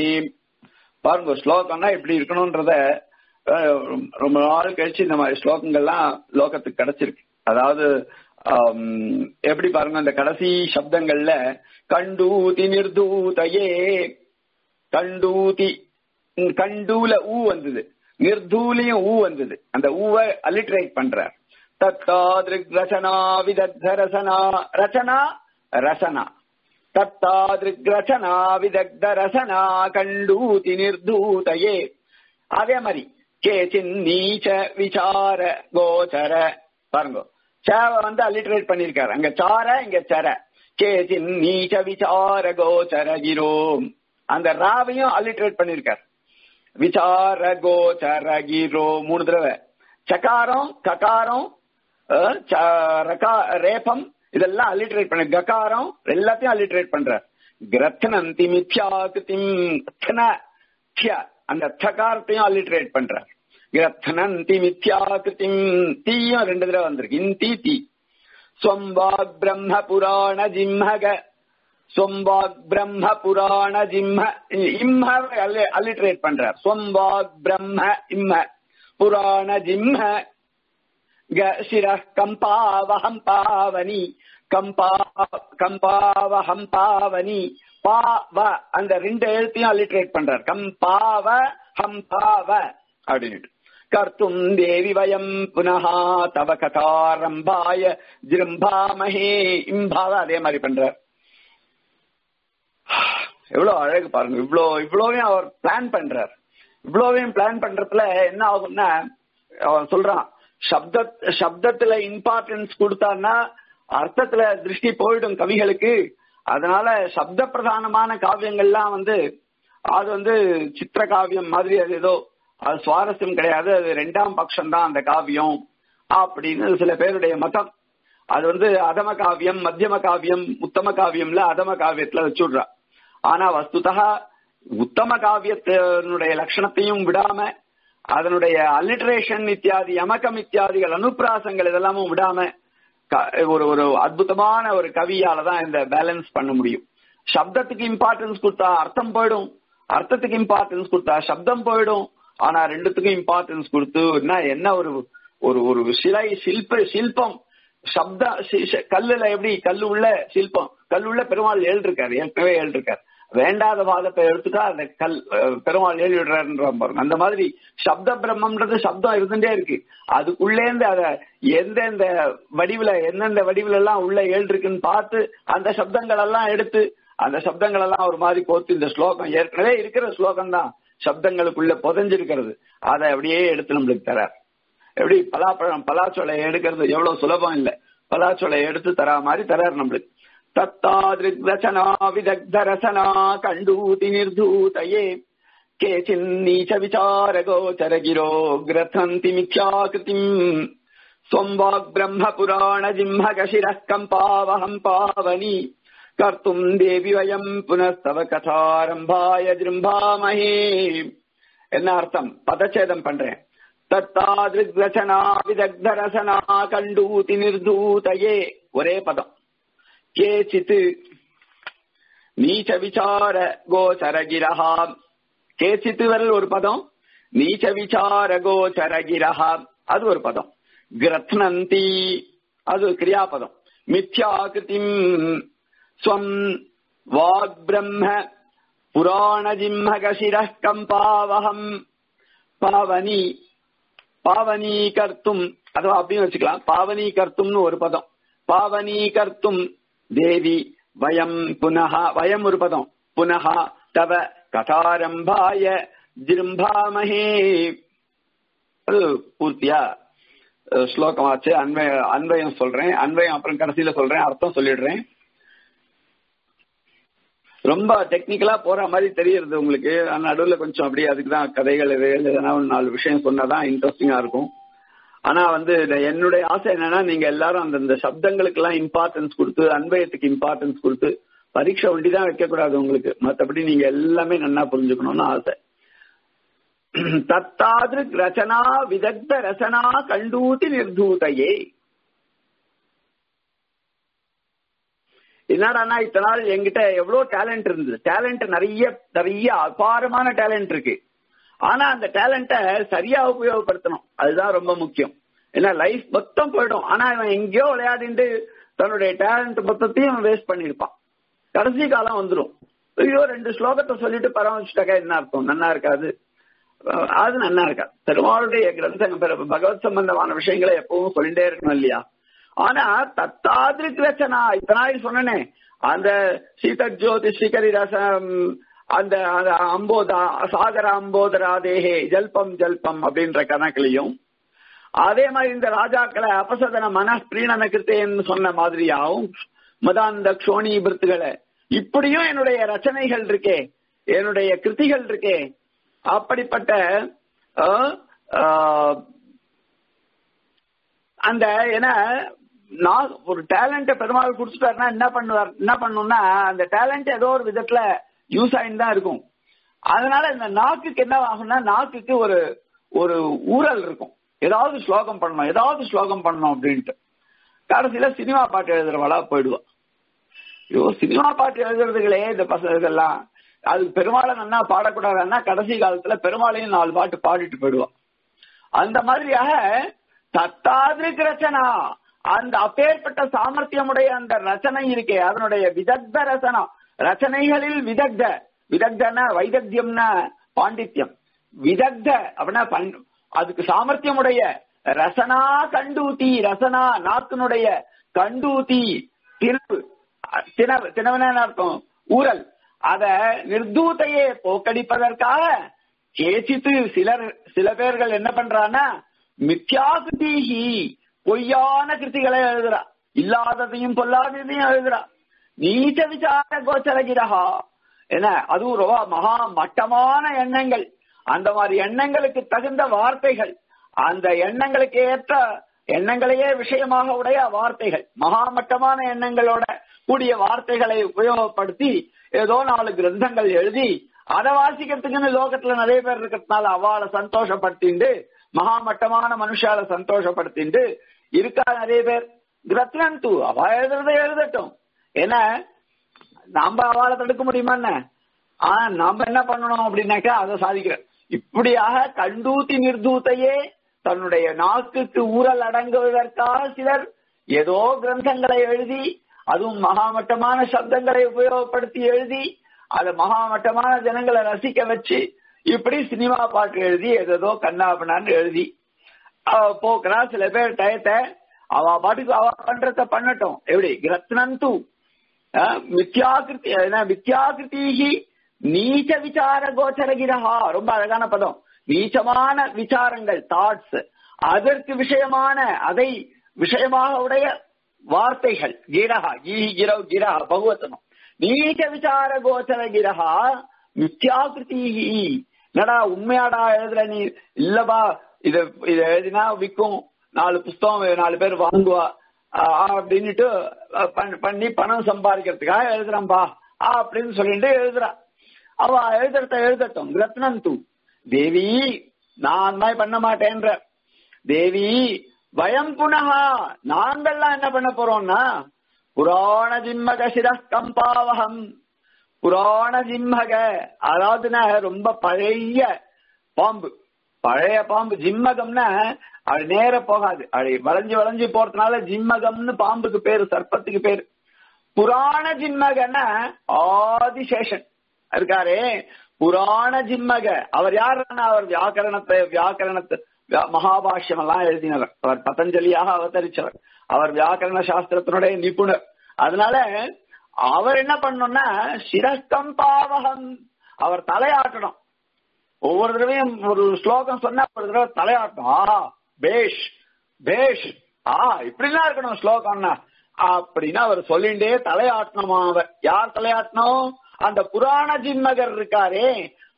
பாருங்க ஸ்லோகம்னா இப்படி இருக்கணும்ன்றத அஹ், ரொம்ப நாள் கழிச்சு இந்த மாதிரி ஸ்லோகங்கள்லாம் லோகத்துக்கு கிடைச்சிருக்கு அதாவது ஆம், எப்படி பாருங்க இந்த கடைசி சப்தங்கள்ல கண்டூதி நிர்தூதையே கண்டூதி ம், கண்டூல ஊ வந்தது நிர்தூலியும் ஊ வந்தது அந்த ஊவை அலிட்ரேட் பண்றார் தத்தாதிருக் ரசனா விதத்த ரசனா ரச்சனா ரசனா தத்தாதிருக் ரசனா விதக்த ரசனா கண்டூதி நிர்தூதையே அதே மாதிரி கேச்சின் நீச்ச விசார கோச்சர பாருங்க சேவை வந்து அலிட்ரேட் பண்ணிருக்காரு அங்க சார இங்க சர கேச்சின் நீச்ச விசார கோச்சர கிரோம் அந்த ராவையும் அலிட்ரேட் பண்ணிருக்காரு விசார கோச்சர கிரோ மூணு தடவை சகாரம் ககாரம் அஹ், ச- ரகா- ரேபம் இதெல்லாம் அலிட்ரேட் பண்ண ககாரம் எல்லாத்தையும் அலிட்ரேட் பண்றார் கிரத்னந்தி மித்யாகிருதிம் அந்த தகாரத்தையும் அலிட்ரேட் பண்றார் கிரத்னந்தி மித்யாகிருதிம் தீயும் ரெண்டு தடவை வந்திருக்கு இந்தி தீ ஸ்வம்பாக் பிரம்ம புராண ஜிம்மக ஸ்வம்பாக் பிரம்ம புராண ஜிம்ம இம்ம அலிட்ரேட் பண்றார் ஸ்வம்பாக் பிரம்ம இம்ம புராண ஜிம்ம சிர கம்பாவஹம் பாவனி கம்பா கம்பாவஹம் பாவனி பா வ அந்த ரெண்டு எழுத்தையும் அலிட்ரேட் பண்றார் கம்பாவ ஹம் பாவ அப்படின்ட்டு கர்த்தும் தேவி வயம் புனஹா தவ கதாரம்பாய ஜிரும்பாமஹே இம்பாவ அதே மாதிரி பண்றார் எவ்வளவு அழகு பாருங்க இவ்வளோ இவ்வளோவையும் அவர் பிளான் பண்றார் இவ்வளோவையும் பிளான் பண்றதுல என்ன ஆகும்னா அவன் சொல்றான் சப்த சப்தத்துல இம்பார்ட்டன்ஸ் கொடுத்தான்னா அர்த்தத்துல திருஷ்டி போயிடும் கவிகளுக்கு அதனால சப்த பிரதானமான காவியங்கள்லாம் வந்து அது வந்து சித்திர காவியம் மாதிரி அது ஏதோ அது சுவாரஸ்யம் கிடையாது அது ரெண்டாம் பட்சம் தான் அந்த காவியம் அப்படின்னு சில பேருடைய மதம் அது வந்து அதம காவியம் மத்தியம காவியம் உத்தம காவியம்ல அதம காவியத்துல வச்சுடுறா ஆனா வஸ்துதா உத்தம காவியத்தினுடைய லட்சணத்தையும் விடாம அதனுடைய அலிட்ரேஷன் இத்தியாதி யமகம் இத்தியாதிகள் அனுப்பிராசங்கள் இதெல்லாமும் விடாம ஒரு ஒரு அற்புதமான ஒரு கவியால தான் இந்த பேலன்ஸ் பண்ண முடியும் சப்தத்துக்கு இம்பார்ட்டன்ஸ் கொடுத்தா அர்த்தம் போயிடும் அர்த்தத்துக்கு இம்பார்ட்டன்ஸ் கொடுத்தா சப்தம் போயிடும் ஆனா ரெண்டுத்துக்கும் இம்பார்ட்டன்ஸ் கொடுத்து என்ன ஒரு ஒரு ஒரு சிலை சில்ப சில்பம் சப்த கல்லுல எப்படி கல்லு உள்ள சில்பம் கல்லு உள்ள பெருமாள் எழுதிருக்காரு ஏற்கனவே எழுதிருக்காரு வேண்டாத வாதத்தை எடுத்துட்டா அந்த கல் பெருமாள் எழுதி விடுறாருன்ற பாருங்க அந்த மாதிரி சப்த பிரம்மம்ன்றது சப்தம் இருந்துட்டே இருக்கு அதுக்குள்ளேந்து அத எந்தெந்த வடிவுல எந்தெந்த வடிவுல எல்லாம் உள்ள எழுதிருக்குன்னு பார்த்து அந்த சப்தங்கள் எல்லாம் எடுத்து அந்த சப்தங்கள் எல்லாம் ஒரு மாதிரி கோத்து இந்த ஸ்லோகம் ஏற்கனவே இருக்கிற ஸ்லோகம் தான் சப்தங்களுக்குள்ள புதஞ்சிருக்கிறது அதை அப்படியே எடுத்து நம்மளுக்கு தரார் எப்படி பலாப்பழம் பலாச்சோலை எடுக்கிறது எவ்வளவு சுலபம் இல்ல பலாச்சோலை எடுத்து தரா மாதிரி தரார் நம்மளுக்கு தத்தாதிருக்ரச்சனா விதக்தரசனா கண்டூதி நிர்தூதயே கேச்சின்னீச்ச விசார கோச்சரகிரோ கிரதந்தி மித்யாகிருதிம் ஸ்வம்வாக் பிரம்ம புராண ஜிம்மகசிரः கம்பாவஹம் பாவனி கர்த்தும் தேவி வயம் புனஸ்தவ கதாரம்பாய ஜிரும்பாமஹே என்ன அர்த்தம் பதச்சேதம் பண்றேன் தத்தாதிருக்ரச்சனா விதக்தரசனா கண்டூதி நிர்தூதயே ஒரே பதம் கேச்சித் நீச்ச விசார கோச்சரகிரஹா கேச்சித் வரல் ஒரு பதம் நீச்ச விசார கோச்சரகிரஹா அது ஒரு பதம் கிரத்னந்தி அது கிரியாபதம் மித்யாகிருதிம் ஸ்வம் வாக் பிரம்ம புராணஜிம்மகசிரः கம்பாவகம் பாவனி பாவனீகர்த்தும் அதுவா அப்படின்னு வச்சுக்கலாம் பாவனீகர்த்தும்னு ஒரு பதம் பாவனீகர்த்தும் தேவி வயம் புனः வயம் ஒரு பதம் புனः தவ கதாரம்பாய ஜிரும்பாமஹே அது பூர்த்தியா ஸ்லோகமாச்சு அன்வய அன்வயம் சொல்றேன் அன்வயம் அப்புறம் கடைசியில சொல்றேன் அர்த்தம் சொல்லிடுறேன் ரொம்ப டெக்னிக்கலா போற மாதிரி தெரியுது உங்களுக்கு நடுவில் கொஞ்சம் அப்படியே அதுக்கு தான் கதைகள் எதனா ஒரு நாலு விஷயம் சொன்னாதான் இன்ட்ரெஸ்டிங்கா இருக்கும் ஆனா வந்து என்னுடைய ஆசை என்னன்னா நீங்க எல்லாரும் அந்தந்த சப்தங்களுக்கு எல்லாம் இம்பார்ட்டன்ஸ் கொடுத்து அன்பயத்துக்கு இம்பார்ட்டன்ஸ் கொடுத்து பரீட்சை ஒண்டி தான் வைக்க கூடாது உங்களுக்கு மத்தபடி நீங்க எல்லாமே நல்லா புரிஞ்சுக்கணும்னு ஆசை தத்தாதிரு ரச்சனா விதக்த ரசனா கண்டூதி நிர்தூதையே என்னடானா இத்தனை நாள் என்கிட்ட எவ்வளவு டேலண்ட் இருந்தது டேலண்ட் நிறைய நிறைய அபாரமான டேலண்ட் இருக்கு ஆனா அந்த டேலண்ட சரியா உபயோகப்படுத்தணும் அதுதான் ரொம்ப முக்கியம் ஏன்னா லைஃப் மொத்தம் போயிடும் ஆனா இவன் எங்கேயோ விளையாடிட்டு தன்னுடைய டேலண்ட் மொத்தத்தையும் வேஸ்ட் பண்ணிருப்பான் கடைசி காலம் வந்துடும் ஐயோ ரெண்டு ஸ்லோகத்தை சொல்லிட்டு பராமரிச்சுட்டாக்கா என்ன அர்த்தம் நன்னா இருக்காது அது நன்னா இருக்காது பெருமாளுடைய கிரந்தம் பகவத் சம்பந்தமான விஷயங்களை எப்பவும் சொல்லிட்டே இருக்கணும் இல்லையா ஆனா தத்தாதிருக்கு ரச்சனா இத்தனாய் சொன்னனே அந்த சீத ஜோதி ஸ்ரீகரி ரசம் அந்த அம்போதா சாகர அம்போதராதேஹே ஜல்பம் ஜல்பம் அப்படின்ற கணக்குலையும் அதே மாதிரி இந்த ராஜாக்களை அபசதன மன பிரீணன கிருத்தேன்னு சொன்ன மாதிரியாவும் மதாந்த க்ஷோணி பிருத்துகளை இப்படியும் என்னுடைய ரச்சனைகள் இருக்கே என்னுடைய கிருத்திகள் இருக்கே அப்படிப்பட்ட அந்த என நான் ஒரு டேலண்ட பெருமாள் குடுத்துட்டாருன்னா என்ன பண்ணுவார் என்ன பண்ணணும்னா அந்த டேலண்ட் ஏதோ ஒரு விதத்துல யூஸ் ஆயின்னு தான் இருக்கும் அதனால இந்த நாக்குக்கு என்ன ஆகும்னா நாக்குக்கு ஒரு ஒரு ஊரல் இருக்கும் ஏதாவது ஸ்லோகம் பண்ணணும் ஏதாவது ஸ்லோகம் பண்ணணும் அப்படின்ட்டு கடைசியில சினிமா பாட்டு எழுதுறவளா போயிடுவா ஐயோ சினிமா பாட்டு எழுதுறதுகளே இந்த பசங்கள்லாம் அது பெருமாளை நன்னா பாடக்கூடாதுன்னா கடைசி காலத்துல பெருமாளையும் நாலு பாட்டு பாடிட்டு போயிடுவா அந்த மாதிரியாக தத்தாதிரிக் ரச்சனா அந்த அப்பேற்பட்ட சாமர்த்தியமுடைய அந்த ரச்சனை இருக்கே அதனுடைய விதக்த ரசனா ரச்சனைகளில் விதக்த விதக்தன வைதக்தியம்னா பாண்டித்யம் விதக்த அப்படின்னா பண்- அதுக்கு சாமர்த்தியமுடைய ரசனா கண்டூத்தி ரசனா நாக்கினுடைய கண்டூத்தி திணவு திணவு திணவுனா என்ன அர்த்தம் ஊரல் அத நிர்தூத்தையே போக்கடிப்பதற்காக கேசித்து சிலர் சில பேர்கள் என்ன பண்றான்னா மித்யாகிருதிஹி பொய்யான கிருதிகளை எழுதுறா இல்லாததையும் பொல்லாததையும் எழுதுறா நீச்ச விசார கோச்சரகிரஹா என்ன அதுவும் ரொம்ப மகா மட்டமான எண்ணங்கள் அந்த மாதிரி எண்ணங்களுக்கு தகுந்த வார்த்தைகள் அந்த எண்ணங்களுக்கு ஏற்ற எண்ணங்களையே விஷயமாக உடைய வார்த்தைகள் மகாமட்டமான எண்ணங்களோட கூடிய வார்த்தைகளை உபயோகப்படுத்தி ஏதோ நாலு கிரந்தங்கள் எழுதி அதை வாசிக்கிறதுக்குன்னு லோகத்துல நிறைய பேர் இருக்கிறதுனால அவளை சந்தோஷப்படுத்திண்டு மகாமட்டமான மனுஷால சந்தோஷப்படுத்திண்டு இருக்கா நிறைய பேர் கிரத்னன் தூ அவ எழுதுறதை எழுதட்டும் ஏன்னா நாம அவளை தடுக்க முடியுமா என்ன ஆனா நாம என்ன பண்ணணும் அப்படின்னாக்கா அதை சாதிக்கிறோம் இப்படியாக கண்டூத்தி நிர்தூத்தையே தன்னுடைய நாக்குக்கு ஊரல் அடங்குவதற்காக சிலர் ஏதோ கிரந்தங்களை எழுதி அதுவும் மகாமட்டமான சப்தங்களை உபயோகப்படுத்தி எழுதி அதை மகாமட்டமான ஜனங்களை ரசிக்க வச்சு இப்படி சினிமா பாட்டு எழுதி ஏதோ கண்ணாபனான்னு எழுதி அவ போக்குறா சில பேர் டயத்தை அவ பாட்டுக்கு அவ பண்றத பண்ணட்டும் எப்படி கிரத்னந்து மித்யாகிருதி மித்யாகிருதி நீச்ச விசார கோச்சரகிரஹா ரொம்ப அழகான பதம் நீச்சமான விசாரங்கள் தாட்ஸ் அதற்கு விஷயமான அதை விஷயமாக உடைய வார்த்தைகள் கிரஹா ஈ கிரவ் கிரஹா பகவத்தனம் நீச்ச விசார கோச்சர கிரஹா மித்யாகிருதி என்னடா உண்மையாடா எழுதுற நீ இல்லப்பா இத இத எழுதினா விற்கும் நாலு புஸ்தகம் நாலு பேர் வாங்குவா ஆஹ் அப்படின்னுட்டு அஹ் பண்ணி- பண்ணி பணம் சம்பாதிக்கிறதுக்காக எழுதுறம்பா அப்படின்னு சொல்லிட்டு எழுதுறா அவ எழுதுறத எழுதட்டும் ரத்னம் தூ தேவி நான் அந்த மாதிரி பண்ண மாட்டேன்ற தேவி வயம் புனகா நாங்கள்லாம் என்ன பண்ண போறோம்னா புராண ஜிம்மக சிர கம்பாவகம் புராண ஜிம்மக அதாவதுன்னா ரொம்ப பழைய பாம்பு பழைய பாம்பு ஜிம்மகம்னா அது நேர போகாது அது வளைஞ்சு வளைஞ்சு போறதுனால ஜிம்மகம்னு பாம்புக்கு பேரு சர்ப்பத்துக்கு பேரு புராண ஜிம்மகன்னா ஆதிசேஷன் இருக்காரே புராண ஜிம்மக அவர் யாருன்னா அவர் வியாக்கரணத்தை வியாக்கரணத்தை வியா- மகாபாஷ்யம் எல்லாம் எழுதினவர் அவர் பதஞ்சலியாக அவதரிச்சவர் அவர் வியாக்கரண சாஸ்திரத்தினுடைய நிபுணர் அதனால அவர் என்ன பண்ணணும்னா சிரஸ்தம் பாவகம் அவர் தலையாட்டணும் ஒவ்வொரு தடவையும் ஒரு ஸ்லோகம் சொன்னா ஒரு தடவை தலையாட்டம் ஆ பேஷ் பேஷ் ஆ இப்படிலாம் இருக்கணும் ஸ்லோகம்னா அப்படின்னா அவர் சொல்லிண்டே தலையாட்டணுமா அவர் யார் தலையாட்டணும் அந்த புராண ஜிம்மகர் இருக்காரே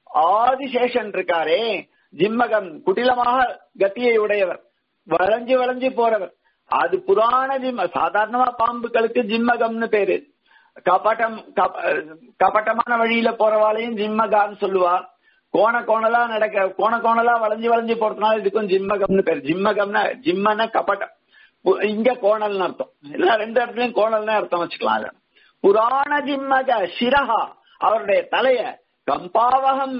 ஆதிசேஷன் இருக்காரே ஜிம்மகம் குட்டிலமாக கத்தியை உடையவர் வளைஞ்சு வளைஞ்சு போறவர் அது புராண ஜிம்ம சாதாரணமா பாம்புகளுக்கு ஜிம்மகம்னு பேரு கபட்டம் கப- கபட்டமான வழியில போறவாளையும் ஜிம்மகான்னு சொல்லுவா கோண கோணலா நடக்க கோண கோணலா வளைஞ்சு வளைஞ்சு போறதுனால இதுக்கும் ஜிம்மகம்னு பேர் ஜிம்மகம்னா ஜிம்மன கபட்டம் பு- இங்க கோணல்னு அர்த்தம் இல்ல ரெண்டு இடத்துலயும் கோணல்னு அர்த்தம் வச்சுக்கலாம் அதை. புராண ஜிம்மக சிரஹா அவருடைய தலைய கம்பாவகம்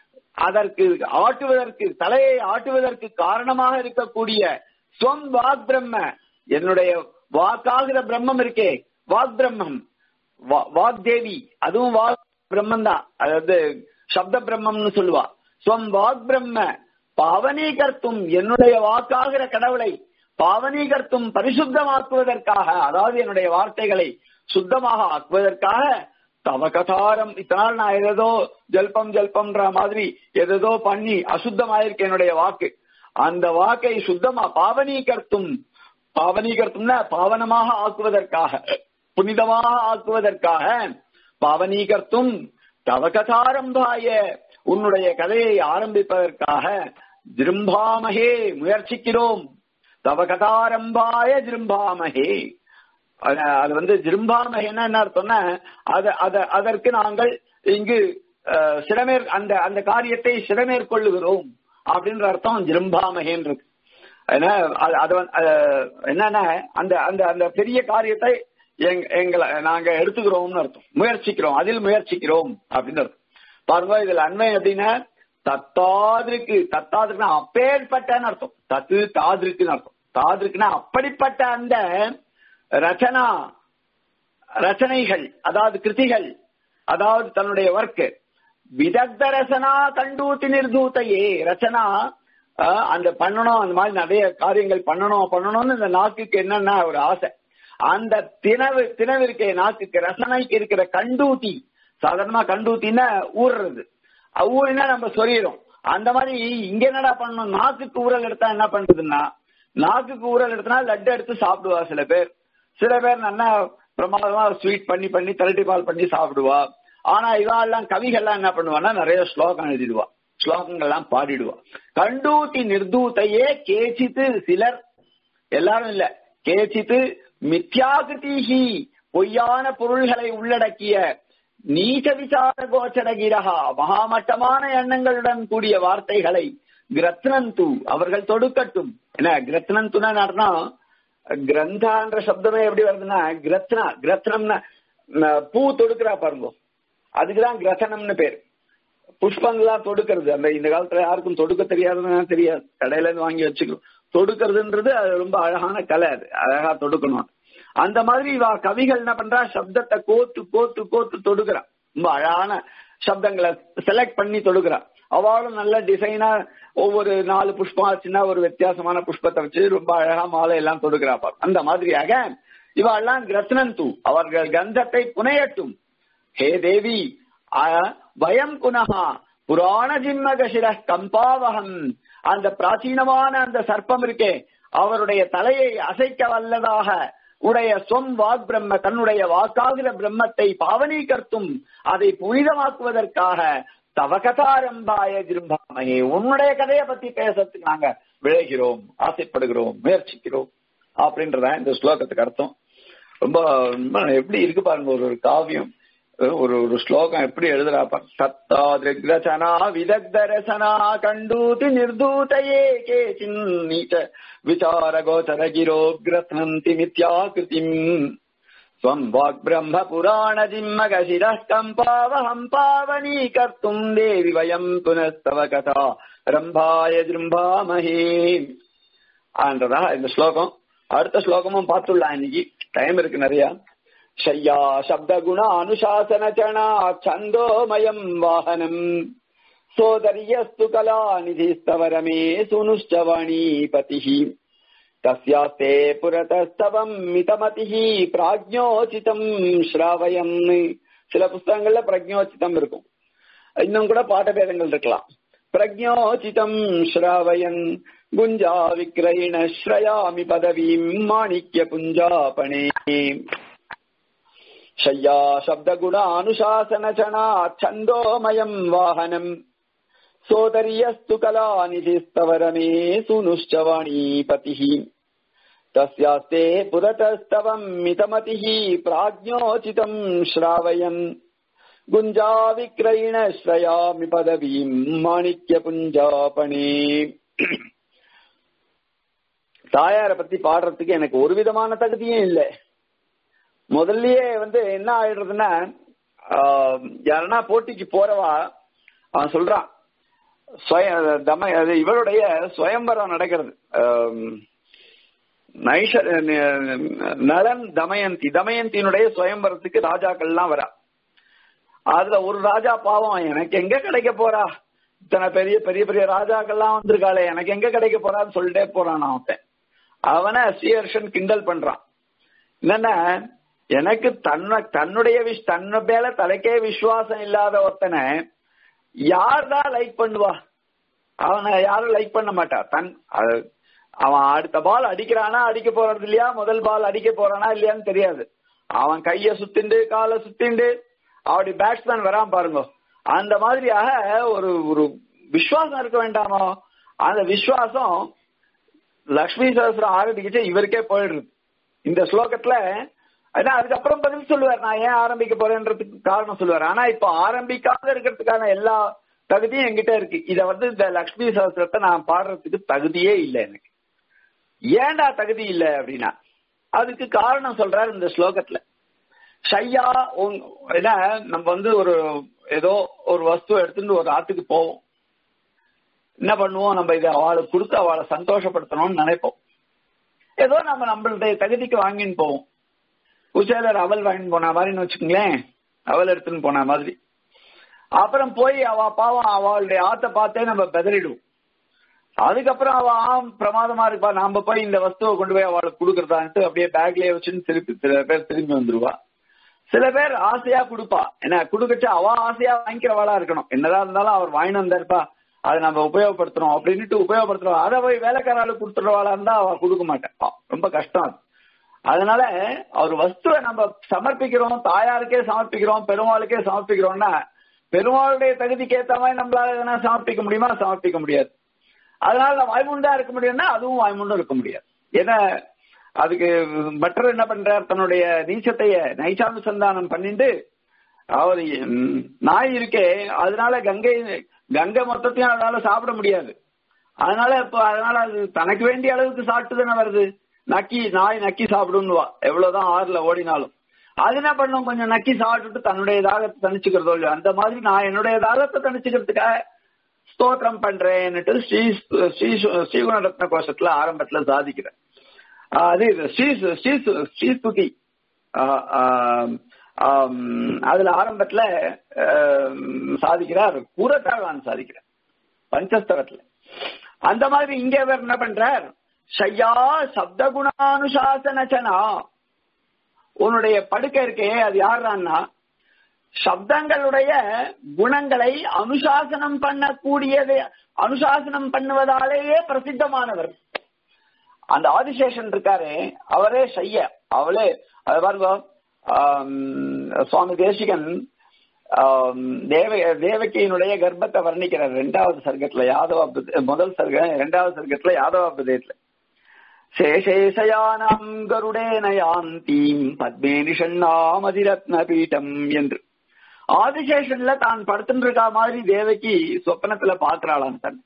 அதற்கு ஆட்டுவதற்கு தலையை ஆட்டுவதற்கு காரணமாக இருக்கக்கூடிய ஸ்வம் வாக் பிரம்ம என்னுடைய வாக்காகிற பிரம்மம் இருக்கே வாக் பிரம்மம் வா- வாக்தேவி அதுவும் வாக் பிரம்மன் தான் அதாவது சப்த பிரம்மம்னு சொல்லுவா ஸ்வம் வாக் பிரம்ம பாவனீகர்த்தும் என்னுடைய வாக்காகிற கடவுளை பாவனீகர்த்தும் பரிசுத்தமாக்குவதற்காக அதாவது என்னுடைய வார்த்தைகளை சுத்தமாக ஆக்குவதற்காக தவ கதாரம் இத்தனால் நான் ஏதோ ஜல்பம் ஜல்பம்ன்ற மாதிரி ஏதேதோ பண்ணி அசுத்தமாயிருக்கு என்னுடைய வாக்கு அந்த வாக்கை சுத்தமா பாவனீகர்த்தும் பாவனீகர்த்தும்னா பாவனமாக ஆக்குவதற்காக புனிதமாக ஆக்குவதற்காக பாவனீகர்த்தும் தவ கதாரம்பாய உன்னுடைய கதையை ஆரம்பிப்பதற்காக திரும்பாமகே முயற்சிக்கிறோம் தவ கதாரம்பாய ஜிரும்பாமகே அத- அது வந்து ஜிரும்பாமகேன்னா என்ன அர்த்தம்னா அத அத அதற்கு நாங்கள் இங்கு அஹ், சிறமேற் அந்த அந்த காரியத்தை சிறமேற்கொள்ளுகிறோம் அப்படின்ற அர்த்தம் ஜிரும்பாமகேன்னு இருக்கு ஏன்னா அது- அது வந்து, அஹ், என்னன்னா அந்த அந்த அந்த பெரிய காரியத்தை எங்க- எங்களை நாங்க எடுத்துக்கிறோம்னு அர்த்தம் முயற்சிக்கிறோம் அதில் முயற்சிக்கிறோம் அப்படின்னு அர்த்தம் பாருங்க இதுல அண்மை அப்படின்னா தத்தாதிருக்கு தத்தாதிருக்குன்னா அப்பேற்பட்டன்னு அர்த்தம் தத்து தாதிருக்குன்னு அர்த்தம் தாதிருக்குன்னா அப்படிப்பட்ட அந்த ரச்சனா ரச்சனைகள் அதாவது கிருதிகள் அதாவது தன்னுடைய ஒர்க் விதக்த ரசனா கண்டூத்தி நிர்தூத்தையே ரச்சனா அஹ், அந்த பண்ணணும் அந்த மாதிரி நிறைய காரியங்கள் பண்ணணும் பண்ணணும்னு இந்த நாக்குக்கு என்னன்னா ஒரு ஆசை அந்த தினவு தினவு இருக்க நாக்குக்கு ரசனைக்கு இருக்கிற கண்டூத்தி சாதாரணமா கண்டூத்தின்னா ஊறுறது அஹ் ஊறினா நம்ம சொரியிறோம் அந்த மாதிரி இங்க என்னடா பண்ணணும் நாக்குக்கு ஊறல் எடுத்தா என்ன பண்றதுன்னா நாக்குக்கு ஊறல் எடுத்தனா லட்டு எடுத்து சாப்பிடுவா சில பேர் சில பேர் நல்லா பிரமாதமா ஸ்வீட் பண்ணி பண்ணி திரட்டி பால் பண்ணி சாப்பிடுவா ஆனா இவாள்லாம் கவிகள்லாம் என்ன பண்ணுவான்னா நிறைய ஸ்லோகம் எழுதிடுவா ஸ்லோகங்கள்லாம் பாடிடுவா கண்டூத்தி நிர்தூத்தையே கேச்சித்து சிலர் எல்லாரும் இல்ல கேச்சித்து மித்யாகிருதிஹி பொய்யான பொருள்களை உள்ளடக்கிய நீச்ச விசார கோச்சரகிரகா மகாமட்டமான எண்ணங்களுடன் கூடிய வார்த்தைகளை கிரத்னந்து அவர்கள் தொடுக்கட்டும் என்ன கிரத்னந்துனா அர்த்தம் கிரந்தான்ற சப்தமே எப்படி வருதுன்னா கிரத்னா கிரத்னம்னா ம, பூ தொடுக்கிறா பாருங்க அதுக்குதான் கிரசனம்னு பேர் புஷ்பங்களா தொடுக்கிறது அந்த இந்த காலத்துல யாருக்கும் தொடுக்க தெரியாதுன்னா தெரியாது கடையில இருந்து வாங்கி வச்சுக்கணும் தொடுக்கிறதுன்றது அது ரொம்ப அழகான கலை அது அழகா தொடுக்கணும் அந்த மாதிரி இவா கவிகள் என்ன பண்றா சப்தத்தை கோத்து கோத்து கோத்து தொடுக்கிறா ரொம்ப அழகான சப்தங்களை செலக்ட் பண்ணி தொடுக்கிறா அவளும் நல்ல டிசைனா ஒவ்வொரு நாலு புஷ்பம் ஆச்சுன்னா ஒரு வித்தியாசமான புஷ்பத்தை வச்சு ரொம்ப அழகா மாலை எல்லாம் தொடுக்கிறா பாரு அந்த மாதிரியாக இவாள்லாம் கிரத்னந்து அவர்கள் கந்தத்தை புனையட்டும் ஹே தேவி அ- வயம் குணஹா புராண ஜிம்மகசிர கம்பாவகம் அந்த பிராச்சீனமான அந்த சர்ப்பம் இருக்கே அவருடைய தலையை அசைக்க வல்லதாக உடைய சொம் வாக் பிரம்ம தன்னுடைய வாக்காகிற பிரம்மத்தை பாவனீகர்த்தும் அதை புனிதமாக்குவதற்காக தவகதாரம்பாய ஜிரும்பாமையே உன்னுடைய கதையை பத்தி பேசுறதுக்கு நாங்க விளைகிறோம் ஆசைப்படுகிறோம் முயற்சிக்கிறோம் அப்படின்றத இந்த ஸ்லோகத்துக்கு அர்த்தம் ரொம்ப ரொம்ப எப்படி இருக்கு பாருங்க ஒரு ஒரு காவியம் ஒரு ஒரு ஸ்லோகம் எப்படி எழுதுறாப்பா சத்தா திருக்ரச்சனா விதக்த ரசனா கண்டூதி நிர்தூதயே கேச்சின் நீச்ச விசார கோச்சர கிரோ கிரத்னந்தி மித்யாகிருதிம் ஸ்வம் வாக் பிரம்ம புராண ஜிம்மகசிரः கம்பாவஹம் பாவனீகர்த்தும் தேவி வயம் புனஸ்தவ கதா ரம்பாய ஜிரும்பாமஹே ஆன்றதா இந்த ஸ்லோகம் அடுத்த ஸ்லோகமும் பார்த்துடலாம் இன்னைக்கு டைம் இருக்கு நிறைய शय्या शब्दगुण अनुशासनचणा छन्दोमयम् वाहनम् सोदर्यस्तु कलानिधिस्तव रमे सुनुश्च वाणीपतिः तस्यास्ते पुरतस्तवम् मितमतिः प्राज्ञोचितम् श्रावयन् சில புஸ்தகங்கள்ல பிரஜோச்சிதம் இருக்கும் இன்னும் கூட பாட்டபேதங்கள் இருக்கலாம் பிரஜோச்சிதம் ஸ்ராவயன் குஞ்சா விக்கிரயிண ஸ்ரயாமி பதவீம் மாணிக்ய புஞ்சாபணே शय्या शब्दगुणानुशासनचणा छन्दोमयम् वाहनम् सोदर्यस्तु कलानिधिस्तव रमे सुनुश्च वाणीपतिः तस्यास्ते पुरतस्तवम् मितमतिः प्राज्ञोचितम् श्रावयन् गुञ्जाविक्रयिण श्रयामि पदवीम् மாணிக்யபுஞ்சாபணே தாயார பத்தி பாடுறதுக்கு எனக்கு ஒரு விதமான தகுதியும் இல்லை முதல்லயே வந்து என்ன ஆயிடுறதுன்னா ஆஹ், யாருன்னா போட்டிக்கு போறவா அவன் சொல்றான் சுய தம அது இவருடைய சுயம்பரம் நடக்கிறது ஆம், நைஷ நலன் தமயந்தி தமயந்தியினுடைய சுயம்பரத்துக்கு ராஜாக்கள்லாம் வரா அதுல ஒரு ராஜா பாவம் எனக்கு எங்க கிடைக்க போறா இத்தனை பெரிய பெரிய பெரிய ராஜாக்கள்லாம் வந்திருக்காளே எனக்கு எங்க கிடைக்க போறான்னு சொல்லிட்டே போறான் அவன் அவனை ஸ்ரீஹர்ஷன் கிண்டல் பண்றான் என்னன்னா எனக்கு தன்ன தன்னுடைய விஷ் தன்ன மேல தலைக்கே விசுவாசம் இல்லாத ஒருத்தனை யார்தான் லைக் பண்ணுவா அவனை யாரும் லைக் பண்ண மாட்டா தன் அது- அவன் அடுத்த பால் அடிக்கிறானா அடிக்க போறது இல்லையா முதல் பால் அடிக்க போறானா இல்லையான்னு தெரியாது அவன் கைய சுத்திண்டு காலை சுத்திண்டு அப்படி பேட்ஸ்மேன் வரான் பாருங்க அந்த மாதிரியாக ஒரு ஒரு விசுவாசம் இருக்க வேண்டாமோ அந்த விசுவாசம் லக்ஷ்மி சகஸ்திரம் ஆரம்பிக்கிச்சு இவருக்கே போயிடுறது இந்த ஸ்லோகத்துல ஏன்னா அதுக்கப்புறம் பதில் சொல்லுவார் நான் ஏன் ஆரம்பிக்க போறேன்றதுக்கு காரணம் சொல்லுவார் ஆனா இப்ப ஆரம்பிக்காத இருக்கிறதுக்கான எல்லா தகுதியும் என்கிட்ட இருக்கு இத வந்து இந்த லக்ஷ்மி சகஸ்திரத்தை நான் பாடுறதுக்கு தகுதியே இல்லை எனக்கு ஏன்டா தகுதி இல்லை அப்படின்னா அதுக்கு காரணம் சொல்றாரு இந்த ஸ்லோகத்துல ஷையா ஏன்னா நம்ம வந்து ஒரு ஏதோ ஒரு வஸ்து எடுத்துட்டு ஒரு ஆத்துக்கு போவோம் என்ன பண்ணுவோம் நம்ம இதை அவளுக்கு கொடுத்து அவளை சந்தோஷப்படுத்தணும்னு நினைப்போம் ஏதோ நம்ம நம்மளுடைய தகுதிக்கு வாங்கின்னு போவோம் உச்சேலர் அவல் வாங்கின்னு போன மாதிரின்னு வச்சுக்கோங்களேன் அவல் எடுத்துன்னு போன மாதிரி அப்புறம் போய் அவ பாவம் அவளுடைய ஆத்த பார்த்தே நம்ம பெதறிடுவோம் அதுக்கப்புறம் அவ ஆம் பிரமாதமா இருப்பா நாம போய் இந்த வஸ்துவை கொண்டு போய் அவளுக்கு கொடுக்கறதான்ட்டு அப்படியே பேக்லயே வச்சுன்னு திருப்பி சில பேர் திரும்பி வந்துருவா சில பேர் ஆசையா கொடுப்பா என்ன கொடுக்கச்சு அவ ஆசையா வாங்கிக்கிறவாளா இருக்கணும் என்னதான் இருந்தாலும் அவர் வாங்கிட்டு வந்தாருப்பா அதை நம்ம உபயோகப்படுத்துறோம் அப்படின்ட்டு உபயோகப்படுத்துறோம் அதை போய் வேலைக்காராளுக்கு கொடுத்துருவாளா இருந்தா அவ கொடுக்க மாட்டேன் ரொம்ப கஷ்டம் அது அதனால அவர் வஸ்துவை நம்ம சமர்ப்பிக்கிறோம் தாயாருக்கே சமர்ப்பிக்கிறோம் பெருமாளுக்கே சமர்ப்பிக்கிறோம்னா பெருமாளுடைய தகுதிக்கு ஏத்த மாதிரி நம்மளால எதனா சமர்ப்பிக்க முடியுமா சமர்ப்பிக்க முடியாது அதனால வாய்முண்டா இருக்க முடியும்னா அதுவும் வாய்முண்டும் இருக்க முடியாது ஏன்னா அதுக்கு பட்டர் என்ன பண்றார் தன்னுடைய நீச்சத்தைய நைச்சானுசந்தானம் பண்ணிட்டு அவர் நாய் இருக்கே அதனால கங்கை கங்கை மொத்தத்தையும் அதனால சாப்பிட முடியாது அதனால இப்போ அதனால அது தனக்கு வேண்டிய அளவுக்கு சாப்பிட்டு தானே வருது நக்கி நாய் நக்கி சாப்பிடுன்னுவா எவ்வளவுதான் ஆறுல ஓடினாலும் அது என்ன பண்ணும் கொஞ்சம் நக்கி சாப்பிட்டுட்டு தன்னுடைய தாகத்தை தணிச்சுக்கிறதோ இல்லையோ அந்த மாதிரி நான் என்னுடைய தாகத்தை தணிச்சுக்கிறதுக்காக ஸ்தோத்திரம் பண்றேன்னுட்டு ஸ்ரீ ஸ்ரீ ஸ்ரீகுணரத்ன கோஷத்துல ஆரம்பத்துல சாதிக்கிறேன் அது ஸ்ரீ ஸ்ரீ ஸ்ரீஸ்துதி அதுல ஆரம்பத்துல சாதிக்கிறார் கூரத்தாழ்வான் சாதிக்கிறார் பஞ்சஸ்தவத்துல அந்த மாதிரி இங்கே அவர் என்ன பண்றார் ஷையா சப்தகுணானுசாசனச்சனா உன்னுடைய படுக்கை இருக்கே அது யாருன்னா சப்தங்களுடைய குணங்களை அனுசாசனம் பண்ணக்கூடியது அனுசாசனம் பண்ணுவதாலேயே பிரசித்தமானவர் அந்த ஆதிசேஷன் இருக்காரு அவரே செய்ய அவளே அது பாருங்க சுவாமி தேசிகன் தேவ தேவகியினுடைய கர்ப்பத்தை வர்ணிக்கிறார் ரெண்டாவது சர்க்கத்துல யாதவ முதல் சர்க்க இரண்டாவது சர்க்கத்துல யாதவ பிரதேசத்துல சேஷேஷயானாம் கருடேன யாந்தீம் பத்மே நிஷண்ணாமதிரத்ன பீட்டம் என்று ஆதிசேஷன்ல தான் படுத்துட்டு இருக்கா மாதிரி தேவகி சொப்பனத்துல பாக்குறாளாம் தன்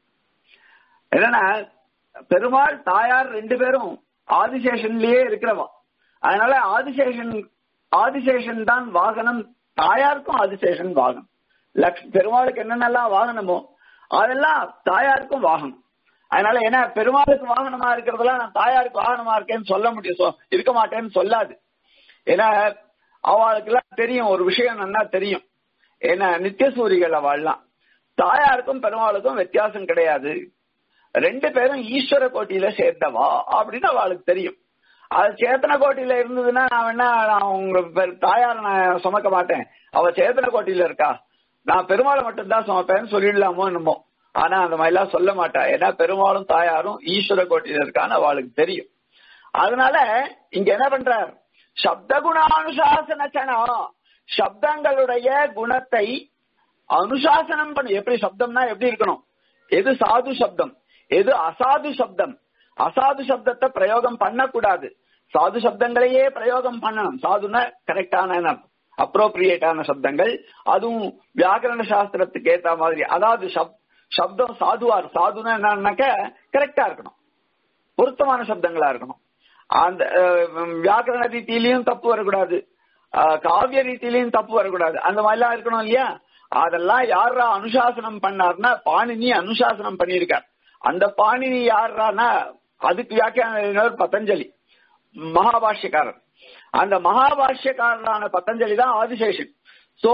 என்னன்னா பெருமாள் தாயார் ரெண்டு பேரும் ஆதிசேஷன்லயே இருக்கிறவா அதனால ஆதிசேஷன் ஆதிசேஷன் தான் வாகனம் தாயாருக்கும் ஆதிசேஷன் வாகனம் லக்ஷ் பெருமாளுக்கு என்னென்னலாம் வாகனமோ அதெல்லாம் தாயாருக்கும் வாகனம் அதனால என்ன பெருமாளுக்கு வாகனமா இருக்கிறதெல்லாம் நான் தாயாருக்கு வாகனமா இருக்கேன்னு சொல்ல முடியும் இருக்க மாட்டேன்னு சொல்லாது ஏன்னா அவளுக்கு எல்லாம் தெரியும் ஒரு விஷயம் நல்லா தெரியும் ஏன்னா நித்தியசூரிகள் அவள்லாம் தாயாருக்கும் பெருமாளுக்கும் வித்தியாசம் கிடையாது ரெண்டு பேரும் ஈஸ்வர கோட்டியில சேர்ந்தவா அப்படின்னு அவளுக்கு தெரியும் அது சேத்தன கோட்டியில இருந்ததுன்னா நான் வேணா நான் உங்க தாயார நான் சுமக்க மாட்டேன் அவ சேத்தன கோட்டியில இருக்கா நான் பெருமாளை மட்டும்தான் சுமப்பேன்னு சொல்லிடலாமோ என்னமோ ஆனா அந்த மாதிரிலாம் சொல்ல மாட்டா ஏன்னா பெருமாளும் தாயாரும் ஈஸ்வர கோட்டியில இருக்கான்னு அவளுக்கு தெரியும் அதனால இங்க என்ன பண்றார் சப்த குணானுசாசன சப்தங்களுடைய குணத்தை அனுசாசனம் பண்ணு எப்படி சப்தம்னா எப்படி இருக்கணும் எது சாது சப்தம் எது அசாது சப்தம் அசாது சப்தத்தை பிரயோகம் பண்ணக்கூடாது சாது சப்தங்களையே பிரயோகம் பண்ணணும் சாதுன்னா கரெக்டான அப்ரோப்ரியேட்டான சப்தங்கள் அதுவும் வியாக்கரண சாஸ்திரத்துக்கு ஏத்த மாதிரி அதாவது சப்தம் சாதுவார் சாதுன்னா என்னன்னாக்க கரெக்டா இருக்கணும் பொருத்தமான சப்தங்களா இருக்கணும் அந்த வியாக்கரண ரீதியிலையும் தப்பு வரக்கூடாது காவிய ரீதியிலையும் தப்பு வரக்கூடாது அந்த மாதிரிலாம் இருக்கணும் இல்லையா அதெல்லாம் யாரா அனுசாசனம் பண்ணார்னா பாணினி அனுசாசனம் பண்ணியிருக்கார் அந்த பாணினி யாரானா அதுக்கு வியாக்கியான பதஞ்சலி மகாபாஷ்யக்காரர் அந்த மகாபாஷ்யக்காரரான பதஞ்சலி தான் ஆதிசேஷன் சோ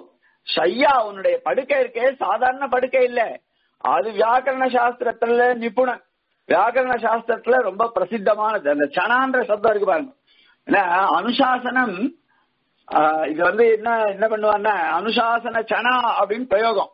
ஷையா உன்னுடைய படுக்கை இருக்கே சாதாரண படுக்கை இல்ல அது வியாக்கரண சாஸ்திரத்துல நிபுணன் வியாக்கரண சாஸ்திரத்துல ரொம்ப பிரசித்தமானது அந்த சனான்ற சப்தம் இருக்கு பாருங்க ஏன்னா அனுசாசனம் இது வந்து என்ன என்ன பண்ணுவான்னா அனுசாசன சனா அப்படின்னு பிரயோகம்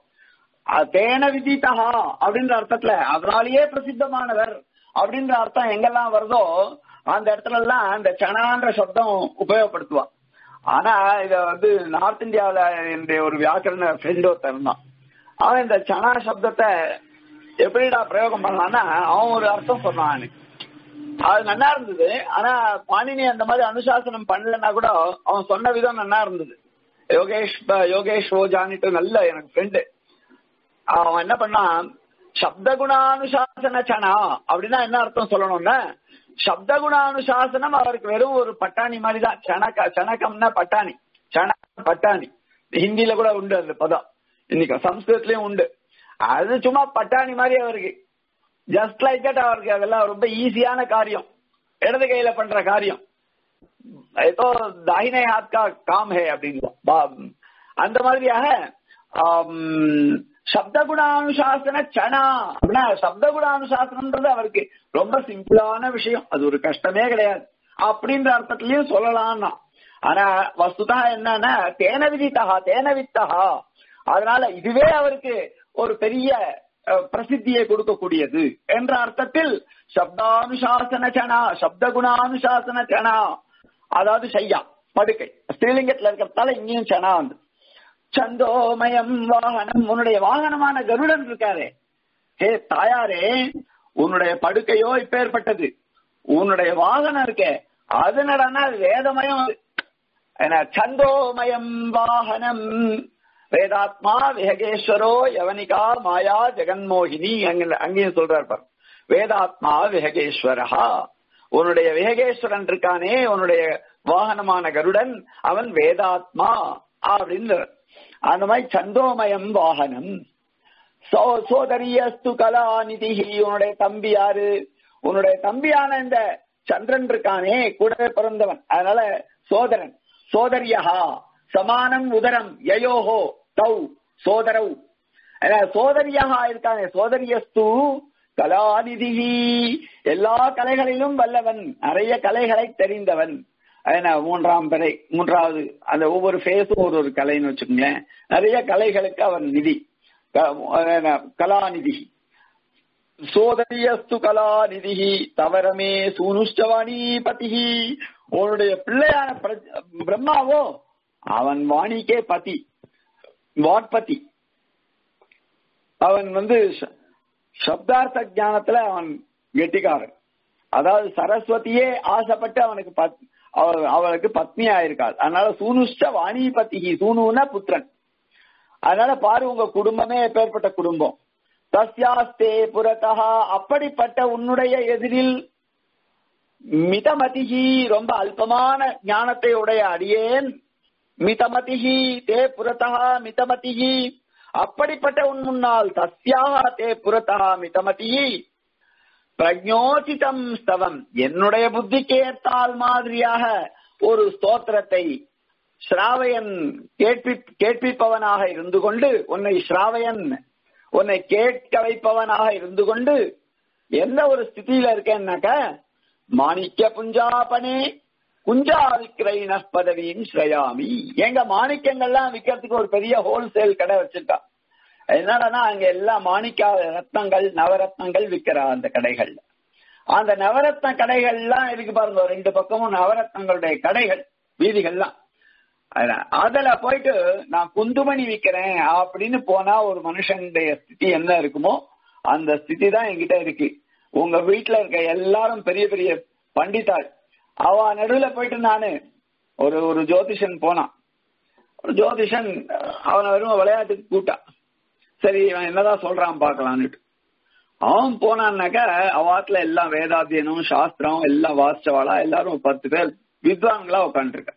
தேன விதித்தா அப்படின்ற அர்த்தத்துல அதனாலேயே பிரசித்தமானவர் அப்படின்ற அர்த்தம் எங்கெல்லாம் வருதோ அந்த இடத்துல எல்லாம் அந்த சனான்ற சப்தம் உபயோகப்படுத்துவான் ஆனா இத வந்து நார்த் இந்தியாவில என்னுடைய ஒரு வியாக்கரண ஃப்ரெண்ட் ஒருத்தர் இருந்தான் அவன் இந்த சனா சப்தத்தை எப்படிடா பிரயோகம் பண்ணலான்னா அவன் ஒரு அர்த்தம் சொன்னான் எனக்கு அது நல்லா இருந்தது ஆனா பாணினி அந்த மாதிரி அனுசாசனம் பண்ணலன்னா கூட அவன் சொன்ன விதம் நல்லா இருந்தது யோகேஷ் ப- யோகேஷ் ஓஜானிட்டு நல்ல எனக்கு ஃப்ரெண்டு அவன் என்ன பண்ணான் சப்தகுணானுசாசன சனா அப்படின்னா என்ன அர்த்தம் சொல்லணும்னா சப்தகுணானுசாசனம் அவருக்கு வெறும் ஒரு பட்டாணி மாதிரி தான் சனக சனகம்னா பட்டாணி சன பட்டாணி ஹிந்தில கூட உண்டு அந்த பதம் இன்னைக்கு சம்ஸ்கிருதத்திலயும் உண்டு அது சும்மா பட்டாணி மாதிரி அவருக்கு ஜஸ்ட் லைக் தட் அவருக்கு அதெல்லாம் ரொம்ப ஈஸியான காரியம் இடது கையில பண்ற காரியம் ஏதோ தாயினை ஹாத் கா காம் ஹே அப்படின்னு அந்த மாதிரியாக ஆம், சப்தகுணானுசாசன சனா அப்படின்னா சப்தகுணானுசாசனம்ன்றது அவருக்கு ரொம்ப சிம்பிளான விஷயம் அது ஒரு கஷ்டமே கிடையாது அப்படின்ற அர்த்தத்திலயும் சொல்லலாம்னா ஆனா வஸ்துதா என்னன்னா தேன விதித்தா தேன வித்தகா அதனால இதுவே அவருக்கு ஒரு பெரிய அஹ், பிரசித்தியை கொடுக்கக்கூடியது என்ற அர்த்தத்தில் சப்தானுசாசன சனா சப்தகுணானுசாசன சனா அதாவது செய்யா படுக்கை ஸ்ரீலிங்கத்துல இருக்கிறதால இங்கேயும் சனா வந்து சந்தோமயம் வாகனம் உன்னுடைய வாகனமான கருடன் இருக்காரே ஹே தாயாரே உன்னுடைய படுக்கையோ இப்பேற்பட்டது உன்னுடைய வாகனம் இருக்கே அது நடனா அது வேதமயம் அது. ஏன்னா, சந்தோமயம் வாகனம் வேதாத்மா விஹகேஸ்வரோ யவனிகா மாயா ஜெகன்மோகினி அங்க அங்கேயும் சொல்றார் பாரு வேதாத்மா விஹகேஸ்வரஹா உன்னுடைய விஹகேஸ்வரன் இருக்கானே உன்னுடைய வாகனமான கருடன் அவன் வேதாத்மா அப்படின்னு அந்த மாதிரி சந்தோமயம் வாகனம் சோ சோதரியஸ்து கலாநிதிஹி உன்னுடைய தம்பி யாரு உன்னுடைய தம்பியான இந்த சந்திரன் இருக்கானே கூடவே பிறந்தவன் அதனால சோதரன் சோதரியஹா சமானம் உதரம் யயோஹோ தௌ சோதரவ் அதனால சோதரியஹா இருக்கானே சோதரியஸ்து கலாநிதிஹி எல்லா கலைகளிலும் வல்லவன் நிறைய கலைகளை தெரிந்தவன் என்ன மூன்றாம் பிறை மூன்றாவது அந்த ஒவ்வொரு ஃபேஸும் ஒரு ஒரு கலைன்னு வச்சுக்கோங்களேன் நிறைய கலைகளுக்கு அவன் நிதி க- என்ன, கலாநிதி சோதரியஸ்து கலாநிதி தவரமே சூனுஷ்டவாணி பதிஹி உன்னுடைய பிள்ளையான பிர- பிரம்மாவோ அவன் வாணிக்கே பதி வாட்பதி அவன் வந்து ச- சப்தார்த்த ஞானத்துல அவன் கெட்டிக்காரன் அதாவது சரஸ்வதியே ஆசைப்பட்டு அவனுக்கு பத்- அவ- அவளுக்கு பத்னி ஆயிருக்காள் அதனால சூனுஷ்ட வாணிபதி சூனுன்னா புத்திரன் அதனால பாரு உங்க குடும்பமே எப்பேற்பட்ட குடும்பம் தஸ்யாஸ்தே புறத்தா அப்படிப்பட்ட உன்னுடைய எதிரில் மிதமதிகி ரொம்ப அல்பமான ஞானத்தை உடைய அடியேன் மிதமதிகி தே புறத்தா மிதமதிகி அப்படிப்பட்ட உன் முன்னால் தஸ்யாக தே புறத்தா மிதமதிகி பிரஜோசிதம் ஸ்தவம் என்னுடைய புத்திக்கு ஏற்றால் மாதிரியாக ஒரு ஸ்தோத்திரத்தை ஸ்ராவயன் கேட்பி கேட்பிப்பவனாக இருந்து கொண்டு உன்னை ஸ்ராவயன் உன்னை கேட்க வைப்பவனாக இருந்து கொண்டு எந்த ஒரு ஸ்திதியில இருக்கேன்னாக்க மாணிக்க புஞ்சாபனே குஞ்சா விக்கிரைன பதவியின் ஸ்ரயாமி எங்க மாணிக்கங்கள்லாம் விற்கிறதுக்கு ஒரு பெரிய ஹோல்சேல் கடை வச்சிருக்கா என்னடனா அங்க எல்லாம் மாணிக்க ரத்னங்கள் நவரத்னங்கள் விற்கிறா அந்த கடைகள்ல அந்த நவரத்ன கடைகள்லாம் இருக்கு பாருங்க ரெண்டு பக்கமும் நவரத்னங்களுடைய கடைகள் வீதிகள்லாம் அதான். அதுல போயிட்டு நான் குந்துமணி விக்கிறேன் அப்படின்னு போனா ஒரு மனுஷனுடைய ஸ்திதி என்ன இருக்குமோ அந்த ஸ்திதி தான் என்கிட்ட இருக்கு உங்க வீட்டுல இருக்க எல்லாரும் பெரிய பெரிய பண்டிதாள் அவ நடுவுல போயிட்டு நானு ஒரு ஒரு ஜோதிஷன் போனான் ஒரு ஜோதிஷன் அவனை வெறும் விளையாட்டுக்கு கூட்டான் சரி இவன் என்னதான் சொல்றான் பாக்கலான்னுட்டு அவன் போனான்னாக்கா அவாத்துல எல்லாம் வேதாத்தியனம் சாஸ்திரம் எல்லாம் வாசிச்சவாளா எல்லாரும் ஒரு பத்து பேர் வித்வான்களா உட்காந்துருக்கான்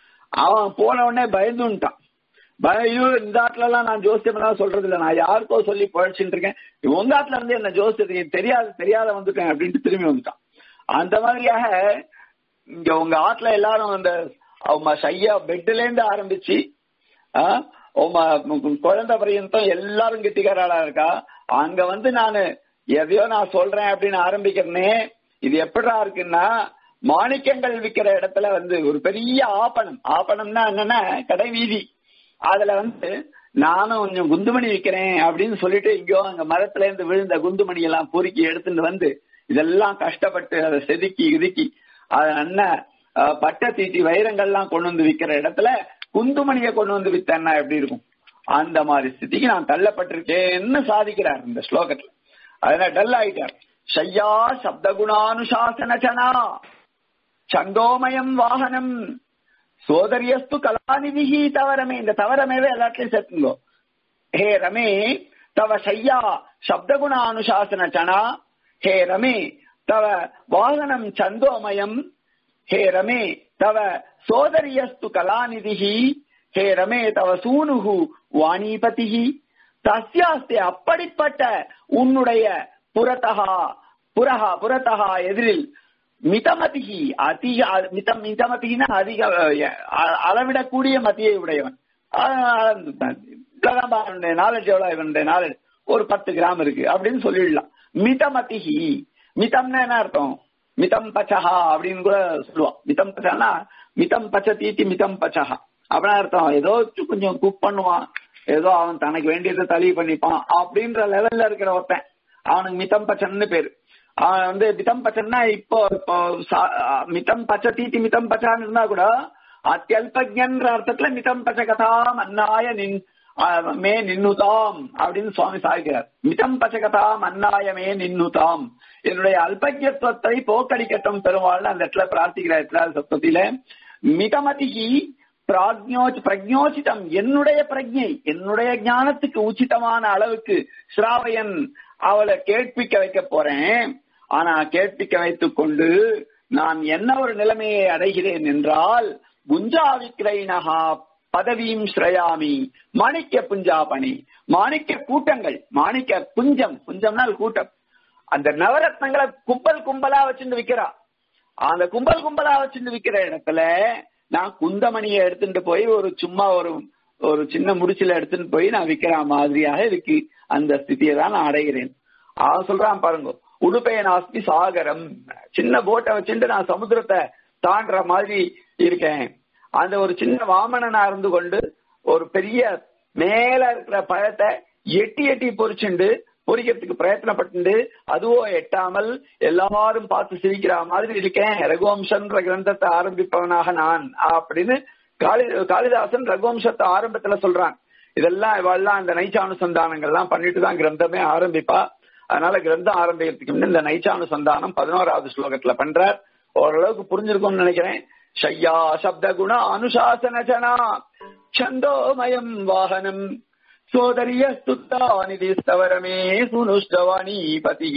அவன் போன உடனே பயந்துட்டான் பய ஐயோ இந்த ஆட்டுல எல்லாம் நான் ஜோசியம் தான் சொல்றது இல்ல நான் யாருக்கோ சொல்லி பழச்சிட்டு இருக்கேன் உங்க ஆட்டுல இருந்து என்ன ஜோசியத்துக்கு தெரியாது தெரியாத வந்துட்டேன் அப்படின்ட்டு திரும்பி வந்துட்டான் அந்த மாதிரியாக இங்க உங்க ஆட்டுல எல்லாரும் அந்த அவங்க சையா பெட்ல இருந்து ஆரம்பிச்சு ஆ, உம்ம குழந்தை பரியந்தம் எல்லாரும் கெட்டிக்காராளா இருக்கா அங்க வந்து நானு எதையோ நான் சொல்றேன் அப்படின்னு ஆரம்பிக்கிறேனே இது எப்படா இருக்குன்னா மாணிக்கங்கள் விக்கிற இடத்துல வந்து ஒரு பெரிய ஆப்பணம் ஆப்பணம்னா என்னன்னா கடை வீதி அதுல வந்து நானும் கொஞ்சம் குந்துமணி விக்கிறேன் அப்படின்னு சொல்லிட்டு இங்கோ அங்க மரத்துல இருந்து விழுந்த குந்துமணி எல்லாம் பொறுக்கி எடுத்துட்டு வந்து இதெல்லாம் கஷ்டப்பட்டு அதை செதுக்கி இதுக்கி அதை என்ன பட்டை தீட்டி வைரங்கள்லாம் கொண்டு வந்து விக்கிற இடத்துல குந்துமணியை கொண்டு வந்து வித்தேன்னா எப்படி இருக்கும் அந்த மாதிரி ஸ்திதிக்கு நான் தள்ளப்பட்டிருக்கேன்னு சாதிக்கிறார் இந்த ஸ்லோகத்துல அதனால டல் ஆயிட்டார் ஷய்யா சப்தகுணானுசாசனச்சனா சண்டோமயம் வாகனம் சோதரியஸ்து கலாநிதிஹி தவரமே இந்த தவறமேவே எல்லாத்துலயும் சேர்த்துங்கோ ஹே ரமே தவ ஷய்யா சப்தகுண அனுசாசன சனா ஹே ரமே தவ வாகனம் சந்தோமயம் ஹே ரமே தவ சோதரியஸ்து கலாநிதிஹி ஹே ரமே தவ சூனுகு வாணிபதிஹி தஸ்யாஸ்தே அப்படிப்பட்ட உன்னுடைய புறத்தகா புறஹா புறத்தகா எதிரில் மிதமதிகி அதிக மிதம் மிதமதினா அதிக அஹ், அளவிடக்கூடிய மதியை உடையவன் நாலேஜ் எவ்வளவு இவனுடைய நாலேஜ் ஒரு பத்து கிராம் இருக்கு அப்படின்னு சொல்லிடலாம் மிதமதிகி மிதம்னா என்ன அர்த்தம் மிதம் பச்சஹா அப்படின்னு கூட சொல்லுவான் மிதம் பச்சனா மிதம் பச்ச தீட்டி மிதம் பச்சஹா அப்படின்னா அர்த்தம் ஏதோ கொஞ்சம் குக் பண்ணுவான் ஏதோ அவன் தனக்கு வேண்டியதை தளி பண்ணிப்பான் அப்படின்ற லெவல்ல இருக்கிற ஒருத்தன் அவனுக்கு மிதம் பச்சன்னு பேரு அவன் வந்து மிதம் பச்சன்னா இப்போ இப்போ சா- மிதம் பச்ச தீட்டி மிதம் பச்சான்னு இருந்தா கூட அத்தியல்பஜன்ற அர்த்தத்துல மிதம் பச்ச கதாம் அன்னாய நின் ஆஹ் மே நின்னுதாம் அப்படின்னு சுவாமி சாய்க்கிறார் மிதம் பச்சகதாம் அன்னாய மே நின்னுதாம் என்னுடைய அல்பஜத்துவத்தை போக்கடிக்கட்டும் பெருமாள் அந்த இடத்துல பிரார்த்திக்கிறார் எட்டாவது சப்தத்தில மிதமதிகி பிராக்ஞோ பிரஜோசிதம் என்னுடைய பிரஜை என்னுடைய ஞானத்துக்கு உச்சிதமான அளவுக்கு ஸ்ராவையன் அவளை கேட்பிக்க வைக்க போறேன் ஆனா கேட்பிக்க வைத்துக் கொண்டு நான் என்ன ஒரு நிலைமையை அடைகிறேன் என்றால் குஞ்சா விக்ரைனகா பதவியும் ஸ்ரயாமி மாணிக்க புஞ்சாபணி மாணிக்க கூட்டங்கள் மாணிக்க புஞ்சம் புஞ்சம்னால் கூட்டம் அந்த நவரத்னங்களை கும்பல் கும்பலா வச்சுட்டு விக்கிறா அந்த கும்பல் கும்பலா வச்சுட்டு விக்கிற இடத்துல நான் குந்தமணியை எடுத்துட்டு போய் ஒரு சும்மா ஒரு ஒரு சின்ன முடிச்சுல எடுத்துட்டு போய் நான் விக்கிற மாதிரியாக இருக்கு அந்த ஸ்திதியை தான் நான் அடைகிறேன் அவன் சொல்றான் பாருங்க உடுப்பைய நாஸ்தி சாகரம் சின்ன போட்டை வச்சுட்டு நான் சமுத்திரத்தை தாண்டுற மாதிரி இருக்கேன் அந்த ஒரு சின்ன வாமனனா இருந்து கொண்டு ஒரு பெரிய மேல இருக்கிற பழத்தை எட்டி எட்டி பொறிச்சுண்டு பொறிக்கிறதுக்கு பிரயத்தனப்பட்டு அதுவோ எட்டாமல் எல்லாரும் பார்த்து சிரிக்கிற மாதிரி இருக்கேன் ரகுவம்சன்ற கிரந்தத்தை ஆரம்பிப்பவனாக நான் அப்படின்னு காளி காளிதாசன் ரகுவம்சத்தை ஆரம்பத்துல சொல்றான் இதெல்லாம் இவெல்லாம் இந்த நைச்சானுசந்தானங்கள்லாம் பண்ணிட்டு தான் கிரந்தமே ஆரம்பிப்பா அதனால கிரந்தம் ஆரம்பிக்கிறதுக்கு முன்ன இந்த நைச்சானுசந்தானம் பதினோராவது ஸ்லோகத்துல பண்றார் ஓரளவுக்கு புரிஞ்சிருக்கும்னு நினைக்கிறேன் ஷய்யா சப்த குண அனுசாசன ஜனா சந்தோமயம் வாகனம் சோதரிய ஸ்துத்தா நிதிஸ்தவரமே சுனுஷ்டவாணி பதி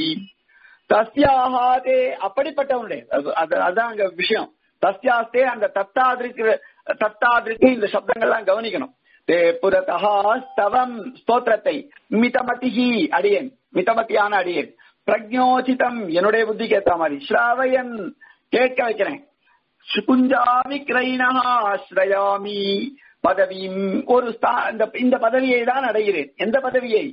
தஸ்யாஹாதே அப்படிப்பட்டவனுடைய அது- அது- அதான் அங்க விஷயம் தஸ்யாஸ்தே அந்த தத்தாதிருக்கு தத்தாதிருக்கு இந்த சப்தங்கள்லாம் கவனிக்கணும் தே புரதா ஸ்தவம் ஸ்தோத்திரத்தை மிதமதிஹி அடியேன் மிதமதியான அடியேன் பிரஜோசிதம் என்னுடைய புத்திக்கு ஏத்த மாதிரி ஸ்ராவயன் கேட்க வைக்கிறேன் குஞ்சாமி கிரைனஹா ஆஸ்ரயாமி பதவியும் ஒரு ஸ்தா- இந்த இந்த பதவியை தான் அடைகிறேன் எந்த பதவியை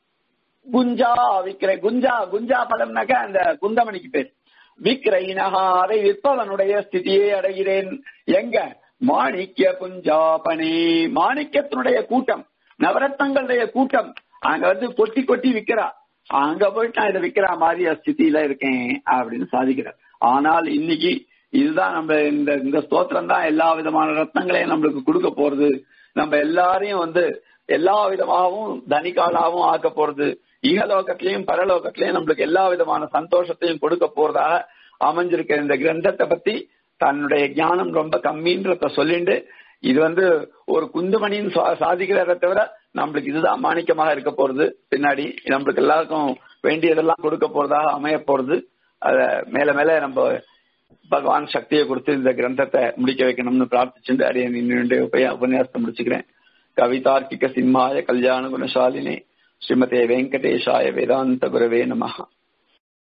குஞ்சா விக்கிரை குஞ்சா குஞ்சா பதம்னாக்க அந்த குந்தமணிக்கு பேர் விக்ரைனஹா அதை விற்பவனுடைய ஸ்திதியை அடைகிறேன் எங்க மாணிக்க புஞ்சாபனே மாணிக்கத்தினுடைய கூட்டம் நவரத்னங்களுடைய கூட்டம் அங்க வந்து கொட்டி கொட்டி விக்கிறா அங்க போயிட்டு நான் இதை விக்கிற மாதிரி ஸ்திதியில இருக்கேன் அப்படின்னு சாதிக்கிறார் ஆனால் இன்னைக்கு இதுதான் நம்ம இந்த இந்த ஸ்தோத்திரம் தான் எல்லா விதமான ரத்னங்களையும் நம்மளுக்கு கொடுக்க போறது நம்ம எல்லாரையும் வந்து எல்லா விதமாகவும் தனிகாலாவும் ஆக்க போறது ஈகலோகத்திலையும் பரலோகத்திலையும் நம்மளுக்கு எல்லா விதமான சந்தோஷத்தையும் கொடுக்க போறதாக அமைஞ்சிருக்க இந்த கிரந்தத்தை பத்தி தன்னுடைய ஞானம் ரொம்ப கம்மின்றத சொல்லிட்டு இது வந்து ஒரு குந்துமணின்னு சா- சாதிக்கிறத தவிர நம்மளுக்கு இதுதான் மாணிக்கமாக இருக்க போறது பின்னாடி நம்மளுக்கு எல்லாருக்கும் வேண்டியதெல்லாம் கொடுக்க போறதாக அமைய போறது அத மேல மேல நம்ம பகவான் சக்தியை கொடுத்து இந்த கிரந்தத்தை முடிக்க வைக்கணும்னு பிரார்த்திச்சுட்டு அடைய நின்று உபன்யாசத்தை முடிச்சுக்கிறேன் கவிதார்க்கிக சிம்மாய கல்யாண குணசாலினே ஸ்ரீமதே வெங்கடேஷாய வேதாந்த குரவே நமஹா